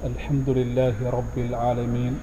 الحمد لله رب العالمين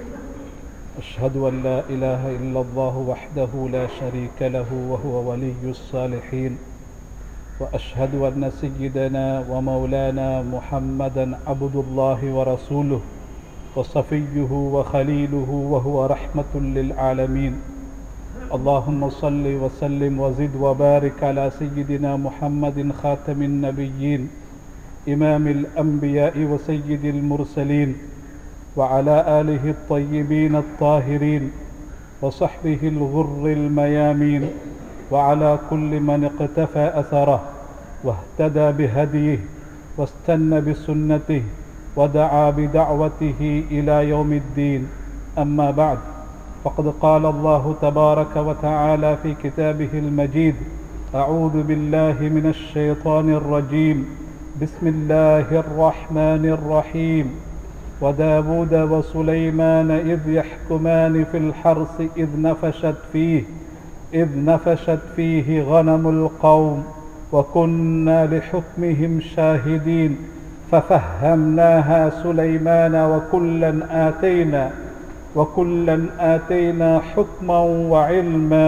أشهد أن لا إله إلا الله وحده لا شريك له وهو ولي الصالحين وأشهد أن سيدنا ومولانا محمدا عبد الله ورسوله وصفيه وخليله وهو رحمة للعالمين اللهم صل وسلم وزد وبارك على سيدنا محمد خاتم النبيين إمام الأنبياء وسيد المرسلين وعلى آله الطيبين الطاهرين وصحبه الغر الميامين وعلى كل من اقتفى أثره واهتدى بهديه واستنى بسنته ودعا بدعوته إلى يوم الدين أما بعد فقد قال الله تبارك وتعالى في كتابه المجيد أعوذ بالله من الشيطان الرجيم بسم الله الرحمن الرحيم وداود وسليمان إذ يحكمان في الحرث إذ نفشت فيه إذ نفشت فيه غنم القوم وكنا لحكمهم شاهدين ففهمناها سليمان وكلا آتينا وكلا آتينا حكما وعلما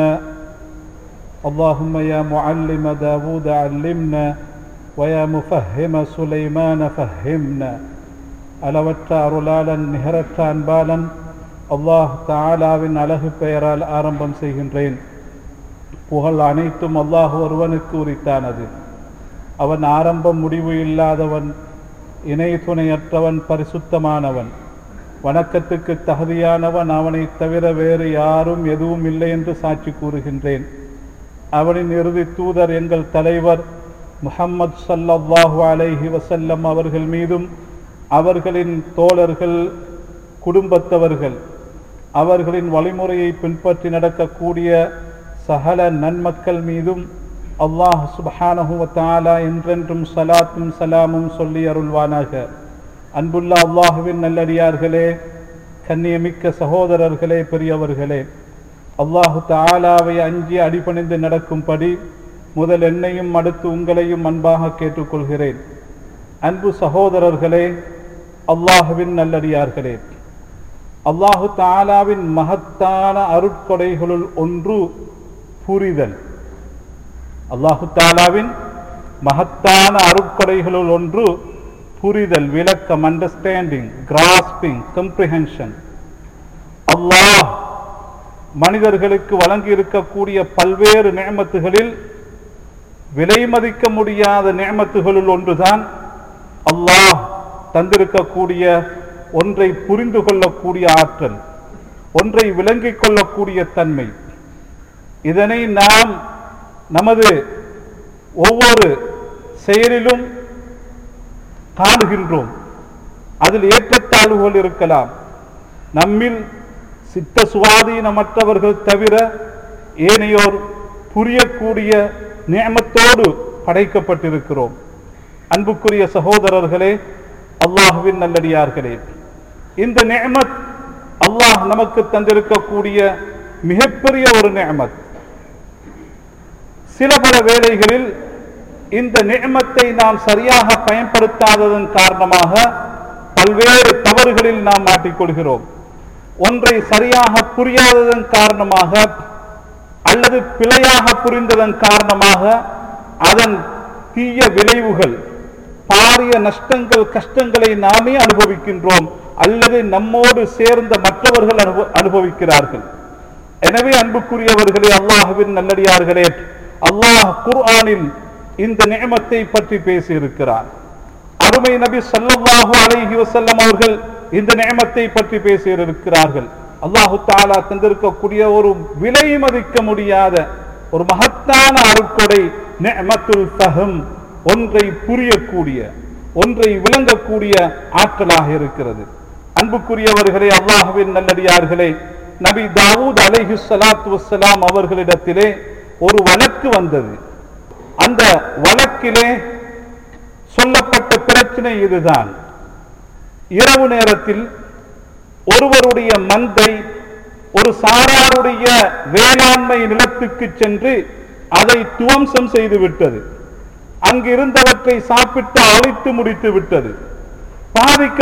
اللهم يا معلم داود علمنا ويا مفهم سليمان فهمنا அளவற்ற அருளாளன் நிகரற்ற அன்பாளன் அல்லாஹ் தாலாவின் அழகு பெயரால் ஆரம்பம் செய்கின்றேன் புகழ் அனைத்தும் அல்லாஹ் ஒருவனுக்கு உரித்தானது அவன் ஆரம்பம் முடிவு இல்லாதவன் இணை துணையற்றவன் பரிசுத்தமானவன் வணக்கத்துக்கு தகுதியானவன் அவனைத் தவிர வேறு யாரும் எதுவும் இல்லை என்று சாட்சி கூறுகின்றேன் அவனின் இறுதி தூதர் எங்கள் தலைவர் முஹம்மது சல்லல்லாஹு அலைஹி வசல்லம் அவர்கள் மீதும் அவர்களின் தோழர்கள் குடும்பத்தவர்கள் அவர்களின் வழிமுறையை பின்பற்றி நடக்கக்கூடிய சகல நன்மக்கள் மீதும் அல்லாஹ் சுபஹானஹுவத்தாலா என்றென்றும் சலாத்தும் சலாமும் சொல்லி அருள்வானாக அன்புள்ள அல்லாஹுவின் நல்லடியார்களே கண்ணியமிக்க சகோதரர்களே பெரியவர்களே அல்லாஹு தாலாவை அஞ்சி அடிபணிந்து நடக்கும்படி முதல் என்னையும் அடுத்து உங்களையும் அன்பாக கேட்டுக்கொள்கிறேன் அன்பு சகோதரர்களே அல்லாஹுவின் நல்லடியார்களே அல்லாஹு தாலாவின் மகத்தான அருட்கொடைகளுள் ஒன்று புரிதல் அல்லாஹு தாலாவின் மகத்தான அருட்கொடைகளுள் ஒன்று புரிதல் விளக்கம் அண்டர்ஸ்டாண்டிங் கிராஸ்பிங் கம்ப்ரிஹென்ஷன் அல்லாஹ் மனிதர்களுக்கு வழங்கி இருக்கக்கூடிய பல்வேறு நேமத்துகளில் விலை மதிக்க முடியாத நேமத்துகளுள் ஒன்றுதான் அல்லாஹ் தந்திருக்கக்கூடிய ஒன்றை புரிந்து கொள்ளக்கூடிய ஆற்றல் ஒன்றை விளங்கிக் கொள்ளக்கூடிய தன்மை இதனை நாம் நமது ஒவ்வொரு செயலிலும் காணுகின்றோம் அதில் ஏற்றத்தாழ்வுகள் இருக்கலாம் நம்மில் சித்த சுவாதீனமற்றவர்கள் தவிர ஏனையோர் புரியக்கூடிய நியமத்தோடு படைக்கப்பட்டிருக்கிறோம் அன்புக்குரிய சகோதரர்களே அல்லாஹுவின் நல்லடியார்களே இந்த நேமத் அல்லாஹ் நமக்கு தந்திருக்கக்கூடிய மிகப்பெரிய ஒரு நேமத் சில பல வேளைகளில் இந்த நியமத்தை நாம் சரியாக பயன்படுத்தாததன் காரணமாக பல்வேறு தவறுகளில் நாம் மாட்டிக்கொள்கிறோம் ஒன்றை சரியாக புரியாததன் காரணமாக அல்லது பிழையாக புரிந்ததன் காரணமாக அதன் தீய விளைவுகள் பாரிய நஷ்டங்கள் கஷ்டங்களை நாமே அனுபவிக்கின்றோம் அல்லது நம்மோடு சேர்ந்த மற்றவர்கள் அனுபவிக்கிறார்கள் எனவே அன்புக்குரியவர்களே அல்லாஹுவின் நல்லடியார்களே அல்லாஹ் குர்ஆனில் இந்த நியமத்தை பற்றி பேசியிருக்கிறார் அருமை நபி சல்லல்லாஹு அலைஹி வசல்லம் அவர்கள் இந்த நியமத்தை பற்றி பேசியிருக்கிறார்கள் அல்லாஹு தாலா தந்திருக்கக்கூடிய ஒரு விலை மதிக்க முடியாத ஒரு மகத்தான அருட்கொடை நியமத்துல் ஃபஹம் ஒன்றை புரியக்கூடிய ஒன்றை விளங்கக்கூடிய ஆற்றலாக இருக்கிறது அன்புக்குரியவர்களே அல்லாஹுவின் நல்லடியார்களே நபி தாவூத் அலைஹி சலாத்து வசலாம் அவர்களிடத்திலே ஒரு வழக்கு வந்தது அந்த வழக்கிலே சொல்லப்பட்ட பிரச்சனை இதுதான் இரவு நேரத்தில் ஒருவருடைய மந்தை ஒரு சாராருடைய வேளாண்மை நிலத்துக்கு சென்று அதை துவம்சம் செய்து விட்டது அங்கிருந்தவற்றை சாப்பிட்டு அழித்து முடித்து விட்டது பாதிக்கப்பட்டவர்கள்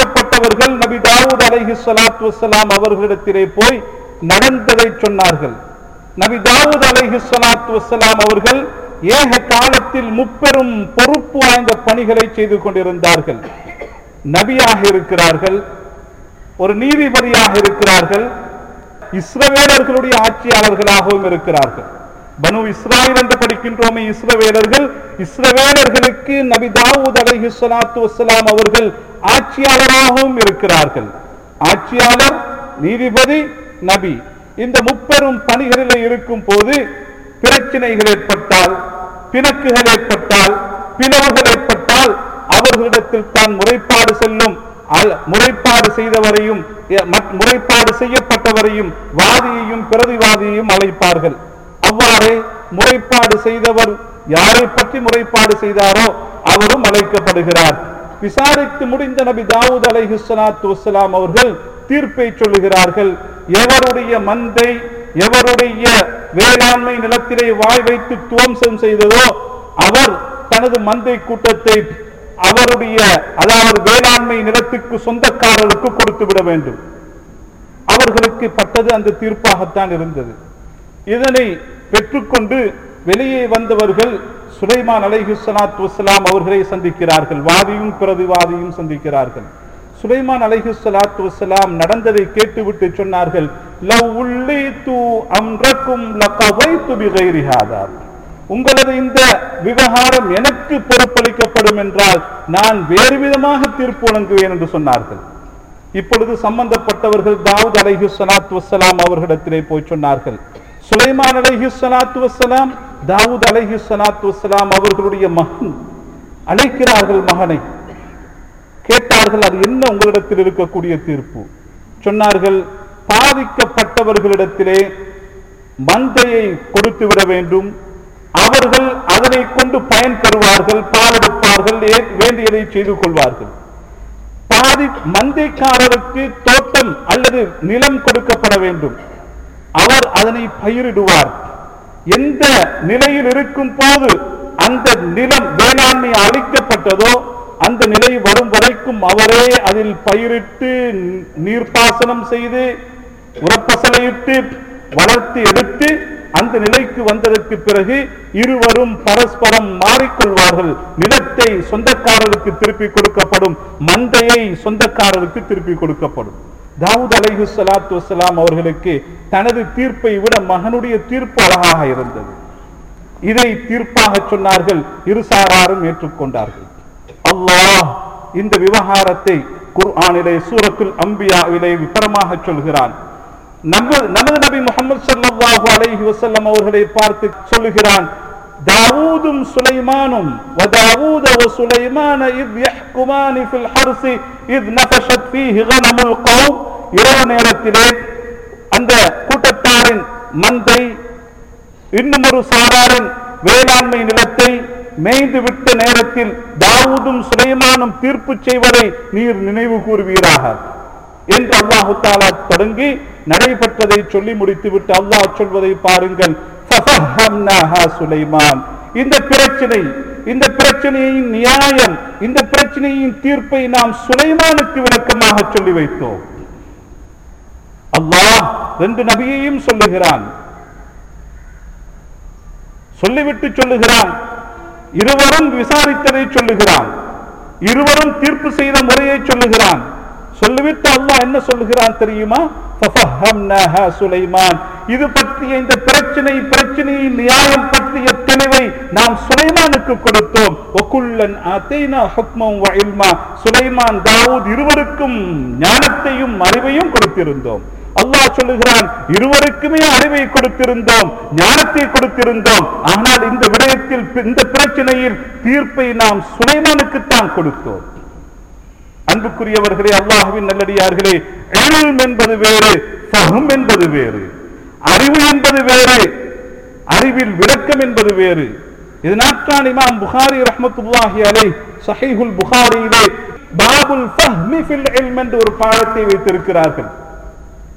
அவர்கள் நபி தாவூத் அலைஹி ஸலாத்து வஸ்ஸலாம் அவர்களிடத்திலே போய் நடந்ததை சொன்னார்கள் நபி தாவூத் அலைஹி ஸலாத்து வஸ்ஸலாம் அவர்கள் ஏக காலத்தில் முப்பெரும் பொறுப்பு வாய்ந்த பணிகளை செய்து கொண்டிருந்தார்கள் நபியாக இருக்கிறார்கள் ஒரு நீதிபதியாக இருக்கிறார்கள் இஸ்ரவேலர்களுடைய ஆட்சியாளர்களாகவும் இருக்கிறார்கள் பனு இஸ்ராயில் என்று படிக்கின்றோமே இஸ்ரவேலர்கள் இஸ்ரவேலர்களுக்கு நபி தாவூத் அலைஹி ஸலாத்து வஸ்ஸலாம் அவர்கள் ஆட்சியாளராகவும் இருக்கிறார்கள் ஆட்சியாளர் நீதிபதி நபி இந்த முப்பெரும் பணிகளில் இருக்கும் போது பிரச்சனைகள் ஏற்பட்டால் பிணக்குகள் ஏற்பட்டால் பிளவுகள் ஏற்பட்டால் அவர்களிடத்தில் தான் முறைப்பாடு செல்லும் அல்- முறைப்பாடு செய்தவரையும் எ- மற்- முறைப்பாடு செய்யப்பட்டவரையும் வாதியையும் பிரதிவாதியையும் அழைப்பார்கள் அவ்வாறே முறைப்பாடு செய்தவர் யாரை பற்றி முறைப்பாடு செய்தாரோ அவரும் அழைக்கப்படுகிறார் விசாரித்து முடிந்த நபி தாவூத் அலைஹி ஸலாத்து வஸ்ஸலாம் அவர்கள் தீர்ப்பை சொல்லுகிறார்கள் எவருடைய மந்தை எவருடைய வேளாண்மை நிலத்திலே வாய் வைத்து துவம்சம் செய்ததோ அவர் தனது மந்தை கூட்டத்தை அவருடைய அதாவது வேளாண்மை நிலத்துக்கு சொந்தக்காரருக்கு கொடுத்து விட வேண்டும் அவர்களுக்கு பட்டது அந்த தீர்ப்பாகத்தான் இருந்தது இதனை பெற்றுக்கொண்டு வெளியே வந்தவர்கள் சுலைமான் அலைஹி ஸலாத்து வஸ்ஸலாம் அவர்களை சந்திக்கிறார்கள் வாதியும் பிரதிவாதியும் சந்திக்கிறார்கள் சுலைமான் அலைஹி ஸலாத்து வஸ்ஸலாம் நடந்ததை கேட்டுவிட்டு சொன்னார்கள் லவ் உள்ளீது அம்ரக்கும் லகவைத்து பிகைரி ஹாதா உங்களது இந்த விவகாரம் எனக்கு பொறுப்பளிக்கப்படும் என்றால் நான் வேறு விதமாக தீர்ப்பு வழங்குவேன் என்று சொன்னார்கள் இப்பொழுது சம்பந்தப்பட்டவர்கள் தாவூத் அலைஹி ஸலாத்து வஸ்ஸலாம் அவர்களிடத்திலே போய் சொன்னார்கள் சுலைமான் அலைஹி ஸலாத்து வஸ்ஸலாம் தாவூத் அலைஹி ஸலாத்து வஸ்ஸலாம் அவர்களுடைய மகன் அழைக்கிறார்கள் மகனை கேட்டார்கள் அது என்ன உங்களிடத்தில் இருக்கக்கூடிய தீர்ப்பு சொன்னார்கள் பாதிக்கப்பட்டவர்களிடத்திலே மந்தையை கொடுத்து விட வேண்டும் அவர்கள் அதனை கொண்டு பயன் பெறுவார்கள் பாலெடுப்பார்கள் ஏ- வேண்டியதை செய்து கொள்வார்கள் பாதி மந்தைக்காரருக்கு தோட்டம் அல்லது நிலம் கொடுக்கப்பட வேண்டும் அவர் அதனை பயிரிடுவார் எந்த நிலையில் இருக்கும் போது அந்த நிலம் வேளாண்மை அளிக்கப்பட்டதோ அந்த நிலை வரும் வரைக்கும் அவரே அதில் பயிரிட்டு ந- நீர்ப்பாசனம் செய்து உரப்பசலையிட்டு வளர்த்து எடுத்து அந்த நிலைக்கு வந்ததற்கு பிறகு இருவரும் பரஸ்பரம் மாறிக்கொள்வார்கள் நிலத்தை சொந்தக்காரருக்கு திருப்பி கொடுக்கப்படும் மந்தையை சொந்தக்காரருக்கு திருப்பி கொடுக்கப்படும் தாவூத் அலைஹி ஸலாத்து வஸ்ஸலாம் அவர்களுக்கு தனது தீர்ப்பை விட மகனுடைய தீர்ப்பு அழகாக இருந்தது இதை தீர்ப்பாக சொன்னார்கள் இருசாராரும் ஏற்றுக்கொண்டார்கள் அல்லாஹ் இந்த விவகாரத்தை குர்ஆனிலே சூரத்துல் அம்பியாவிலே விபரமாக சொல்கிறான் நமது நமது நபி முகமது ஸல்லல்லாஹு அலைஹி வஸல்லம் அவர்களை பார்த்து சொல்லுகிறான் தாவூதும் சுலைமானும் வதாவூத வசுலைமான இத் யஹ்குமானி ஃபில் ஹர்ஸி இத் நஃபஷத் ஃபீஹி கனமுல் கௌம் இரவு நேரத்திலே அந்த கூட்டத்தாரின் மந்தை இன்னும் ஒரு சாராரின் வேளாண்மை நிலத்தை மேய்ந்து விட்ட நேரத்தில் தாவூதும் சுலைமானும் தீர்ப்பு செய்வதை நீர் நினைவு கூறுவீராக என்று அல்லாஹு தாலா தொடங்கி நடைபெற்றதை சொல்லி முடித்துவிட்டு அல்லாஹ் சொல்வதை பாருங்கள் ஃபஃபஹம்னாஹா சுலைமான் இந்த பிரச்சனை இந்த பிரச்சனையின் நியாயம் இந்த பிரச்சனையின் தீர்ப்பை நாம் சுலைமானுக்கு விளக்கமாக சொல்லி வைத்தோம் அல்லாஹ் ரெண்டு நபியையும் சொல்லுகிறான் சொல்லிவிட்டு சொல்லுகிறான் இருவரும் விசாரித்ததை சொல்லுகிறான் இருவரும் தீர்ப்பு செய்த முறையை சொல்லுகிறான் சொல்லிவிட்டு அல்லாஹ் என்ன சொல்லுகிறான் தெரியுமா ஃபஃபஹம்னாஹா சுலைமான் இது பற்றிய இந்த பிரச்சனை பிரச்சனையின் நியாயம் பற்றிய தெளிவை நாம் சுலைமானுக்கு கொடுத்தோம் ஒக்குல்லன் ஆத்தைனா ஹுக்மம் வ இல்மா சுலைமான் தாவூத் இருவருக்கும் ஞானத்தையும் அறிவையும் கொடுத்திருந்தோம் அல்லாஹ் சொல்லுகிறான் இருவருக்குமே அறிவை கொடுத்திருந்தோம் ஞானத்தை கொடுத்திருந்தோம் ஆனால் இந்த விடயத்தில் இந்த பிரச்சனையில் தீர்ப்பை நாம் சுலைமானுக்குத்தான் கொடுத்தோம் அன்புக்குரியவர்களே அல்லாஹ்வின் நல்லடியார்களே இல்ம் என்பது வேறு ஃபஹம் என்பது வேறு அறிவு என்பது வேறு அறிவில் விளக்கம் என்பது வேறு இதனால்தான் இமாம் புகாரி ரஹ்மத்துல்லாஹி அலை சஹீஹுல் புகாரியிலே பாபுல் ஃபஹ்மி ஃபில் இல்ம் என்று ஒரு பாடத்தை வைத்திருக்கிறார்கள்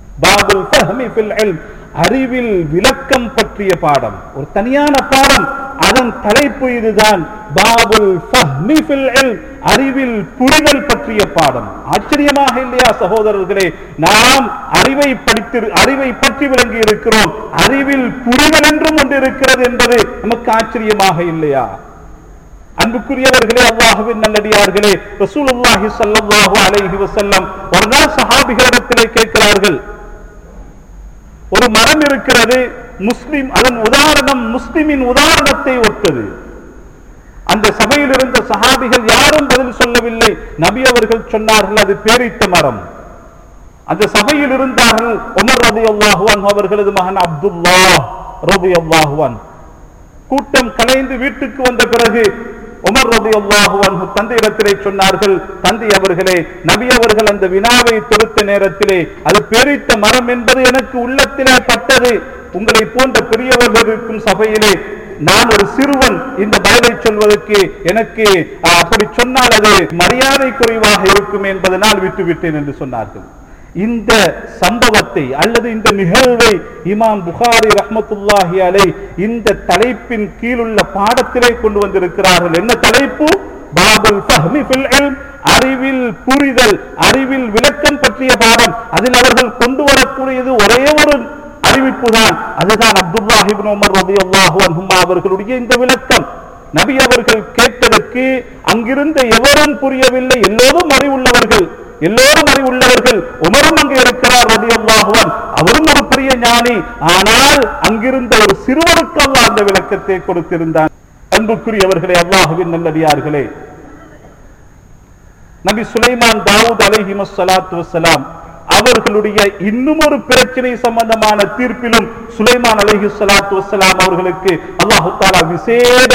பாபுல் ஃபஹ்மி ஃபில் இல்ம் அறிவில் விளக்கம் பற்றிய பாடம் ஒரு தனியான பாடம் அதன் தலைப்பு இதுதான் பாபுல் ஃபஹ்மி ஃபில் இல்ம். அறிவில் புரிதல் பற்றிய பாடம் ஆச்சரியமாக இல்லையா சகோதரர்களே நாம் அறிவை படித்து அறிவை பற்றி விளங்கி இருக்கிறோம் அறிவில் புரிதல் என்றும் ஒன்று இருக்கிறது என்பது நமக்கு ஆச்சரியமாக இல்லையா அன்புக்குரியவர்களே அல்லாஹுவின் நல்லடியார்களே ரசூலுல்லாஹி ஸல்லல்லாஹு அலைஹி வஸல்லம் ஒரு நாள் சஹாபிகளிடத்திலே கேட்கிறார்கள் ஒரு மரம் இருக்கிறது முஸ்லிம் அதன் உதாரணம் முஸ்லிமின் உதாரணத்தை ஒத்தது அந்த சபையில் இருந்த சஹாபிகள் யாரும் பதில் சொல்லவில்லை நபி அவர்கள் சொன்னார்கள் அது பேரித்த மரம் அந்த சபையில் இருந்தார்கள் உமர் ரதி அல்லாஹுவான் அவர்களது மகன் அப்துல்லா ரதி அல்லாஹுவான் கூட்டம் கலைந்து வீட்டுக்கு வந்த பிறகு உமர் ரதி அல்லாஹுவான் தந்தையிடத்திலே சொன்னார்கள் தந்தை அவர்களே நபி அவர்கள் அந்த வினாவை தொடுத்த நேரத்திலே அது பெரித்த மரம் என்பது எனக்கு உள்ளத்திலே பட்டது உங்களை போன்ற பெரியவர்கள் இருக்கும் சபையிலே நான் ஒரு சிறுவன் இந்த பதிலை சொல்வதற்கு எனக்கு அஹ், அப்படி சொன்னால் அது மரியாதை குறைவாக இருக்கும் என்பதனால் விட்டுவிட்டேன் என்று சொன்னார்கள் இந்த சம்பவத்தை அல்லது இந்த நிகழ்வை இமாம் புகாரி ரஹ்மத்துல்லாஹி அலை இந்த தலைப்பின் கீழுள்ள பாடத்திலே கொண்டு வந்திருக்கிறார்கள் என்ன தலைப்பு பாபுல் ஃபஹ்மி ஃபில் இல்ம் அறிவில் புரிதல் அறிவில் விளக்கம் பற்றிய பாடம் அதில் அவர்கள் கொண்டு வரக்கூடியது ஒரே ஒரு அறிவிப்பு தான் அதுதான் அப்துல்லாஹி இப்னு உமர் ரலியல்லாஹு அன்ஹுமா அவர்களுடைய இந்த விளக்கம் நபி அவர்கள் கேட்டதற்கு அங்கிருந்த எவரும் புரியவில்லை எல்லோரும் அறிவுள்ளவர்கள் எல்லோரும் அறிவுள்ளவர்கள் உமரும் அங்கே இருக்கிறார் ரலியல்லாஹுவன் அவரும் ஒரு பெரிய ஞானி ஆனால் அங்கிருந்த ஒரு சிறுவருக்கு அல்லாஹ் அந்த விளக்கத்தை கொடுத்திருந்தான் அன்புக்குரியவர்களே அல்லாஹுவின் நல்லடியார்களே நபி சுலைமான் தாவூத் அலைஹி ஸலாத்து வஸ்ஸலாம் அவர்களுடைய இன்னும் ஒரு பிரச்சனை சம்பந்தமான தீர்ப்பிலும் சுலைமான் அலைஹி ஸலாத்து வஸ்ஸலாம் அவர்களுக்கு அல்லாஹு தஆலா விசேட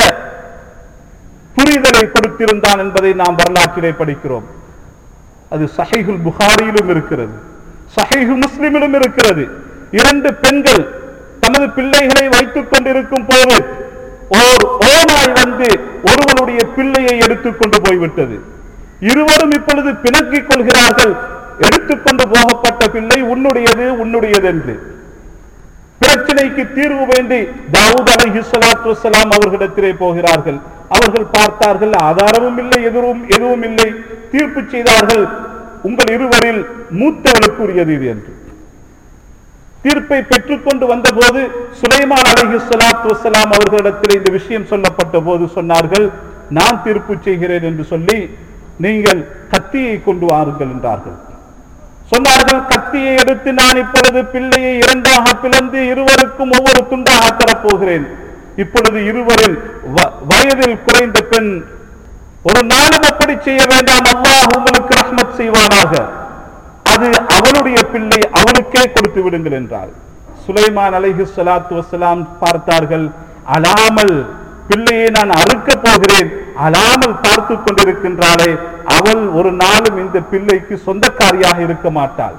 புரிதலை கொடுத்திருந்தான் என்பதை நாம் வரலாற்றிலே படிக்கிறோம் அது சஹீஹுல் புகாரியிலும் இருக்கிறது சஹீஹு முஸ்லிமிலும் இருக்கிறது இரண்டு பெண்கள் தமது பிள்ளைகளை வைத்துக் கொண்டிருக்கும் போது ஓர் ஓநாய் வந்து ஒருவனுடைய பிள்ளையை எடுத்துக்கொண்டு போய்விட்டது இருவரும் இப்பொழுது பிணக்கிக் கொள்கிறார்கள் எடுத்துக்கொண்டு போகப்பட்ட பிள்ளை உன்னுடையது உன்னுடையது என்று பிரச்சனைக்கு தீர்வு வேண்டி தாவூத் அலைஹி ஸலாத்து வஸ்ஸலாம் அவர்களிடத்திலே போகிறார்கள் அவர்கள் பார்த்தார்கள் ஆதாரமும் இல்லை எதுவும் எதுவும் இல்லை தீர்ப்பு செய்தார்கள் உங்கள் இருவரில் மூத்தவளுக்குரியது இது என்று தீர்ப்பை பெற்றுக்கொண்டு வந்தபோது சுலைமான் அலைஹி ஸலாத்து வஸ்ஸலாம் அவர்களிடத்தில் இந்த விஷயம் சொல்லப்பட்ட போது சொன்னார்கள் நான் தீர்ப்பு செய்கிறேன் என்று சொல்லி நீங்கள் கத்தியை கொண்டு வாருங்கள் என்றார்கள் சொன்னார்கள் கத்தியை எடுத்து நான் இப்பொழுது பிள்ளையை இரண்டாக பிளந்து இருவருக்கும் ஒவ்வொரு துண்டாக தரப்போகிறேன் இப்பொழுது இருவரில் வ- வயதில் குறைந்த பெண் ஒரு நாளும் அப்படி செய்ய வேண்டாம் அல்லாஹ் உங்களுக்கு ரஹ்மத் செய்வானாக அது அவளுடைய பிள்ளை அவளுக்கே கொடுத்து விடுங்கள் என்றார் சுலைமான் அலைஹி ஸலாத்து வஸ்ஸலாம் பார்த்தார்கள் அலாமல் பிள்ளையை நான் அறுக்கப் போகிறேன் அலாமல் பார்த்து கொண்டிருக்கின்றாளே அவள் ஒரு நாளும் இந்த பிள்ளைக்கு சொந்தக்காரியாக இருக்க மாட்டாள்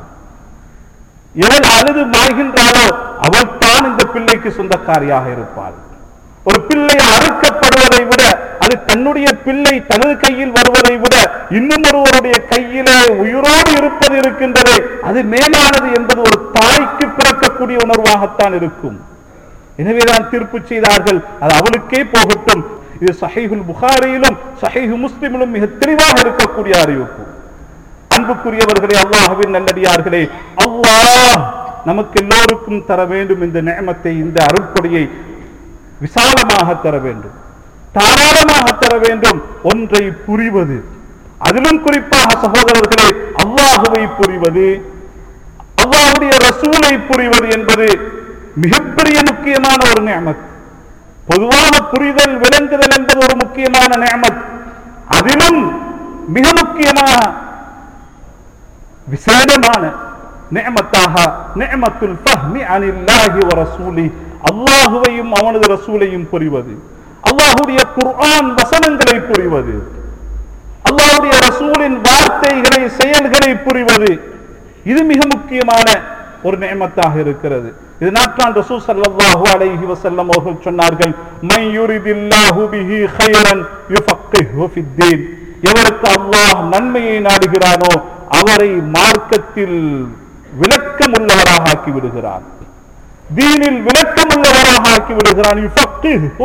எவள் அழுது மாய்கின்றாளோ அவள் தான் இந்த பிள்ளைக்கு சொந்தக்காரியாக இருப்பாள் ஒரு பிள்ளை அறுக்கப்படுவதை விட அது தன்னுடைய பிள்ளை தனது கையில் வருவதை விட இன்னும் ஒருவருடைய கையிலே உயிரோடு இருப்பது இருக்கின்றதே அது மேலானது என்பது ஒரு தாய்க்கு பிறக்கக்கூடிய உணர்வாகத்தான் இருக்கும் எனவேதான் தீர்ப்பு செய்தார்கள் அது அவளுக்கே போகட்டும் இது சஹீஹுல் புகாரியிலும் சஹீஹு முஸ்லிமிலும் மிக தெளிவாக இருக்கக்கூடிய அறிவிப்பு அன்புக்குரியவர்களே அல்லாஹ்வின் நல்லடியார்களே அல்லாஹ் நமக்கு எல்லோருக்கும் தர வேண்டும் இந்த நியமத்தை இந்த அருட்கொடையை விசாலமாக தர வேண்டும் தாராளமாக தர வேண்டும் ஒன்றை புரிவது அதிலும் குறிப்பாக சகோதரர்களே அல்லாஹுவை புரிவது அல்லாஹ்வுடைய ரசூலை புரிவது என்பது மிகப்பெரிய முக்கியமான ஒரு நியமத் பொதுவாக புரிதல் விளங்குதல் என்பது ஒரு முக்கியமான நியமத் அதிலும் மிக முக்கியமாக விசேடமான நியமத்தாக நியமத்துல் ஃபஹ்மி அனில்லாஹி வ ரசூலி அல்லாஹுவையும் அவனது ரசூலையும் புரிவது அல்லாஹுடைய குர்ஆன் வசனங்களை புரிவது அல்லாஹ்வுடைய ரசூலின் வார்த்தைகளை செயல்களை புரிவது இது மிக முக்கியமான ஒரு நியமத்தாக இருக்கிறது இது நாற்றான் ரசூல் ஸல்லல்லாஹு அலைஹி வஸல்லம் அவர்கள் சொன்னார்கள் மை யுரிதில்லாஹு பிஹி கைரன் யுஃபக்கிஹு ஃபித்தீன் எவருக்கு அல்லாஹ் நன்மையை நாடுகிறானோ அவரை மார்க்கத்தில் விளக்கம் உள்ளவராக ஆக்கி விடுகிறான் தீனில் விளக்கம் உள்ளவராக ஆக்கி விடுகிறான் யுஃபக்கிஹு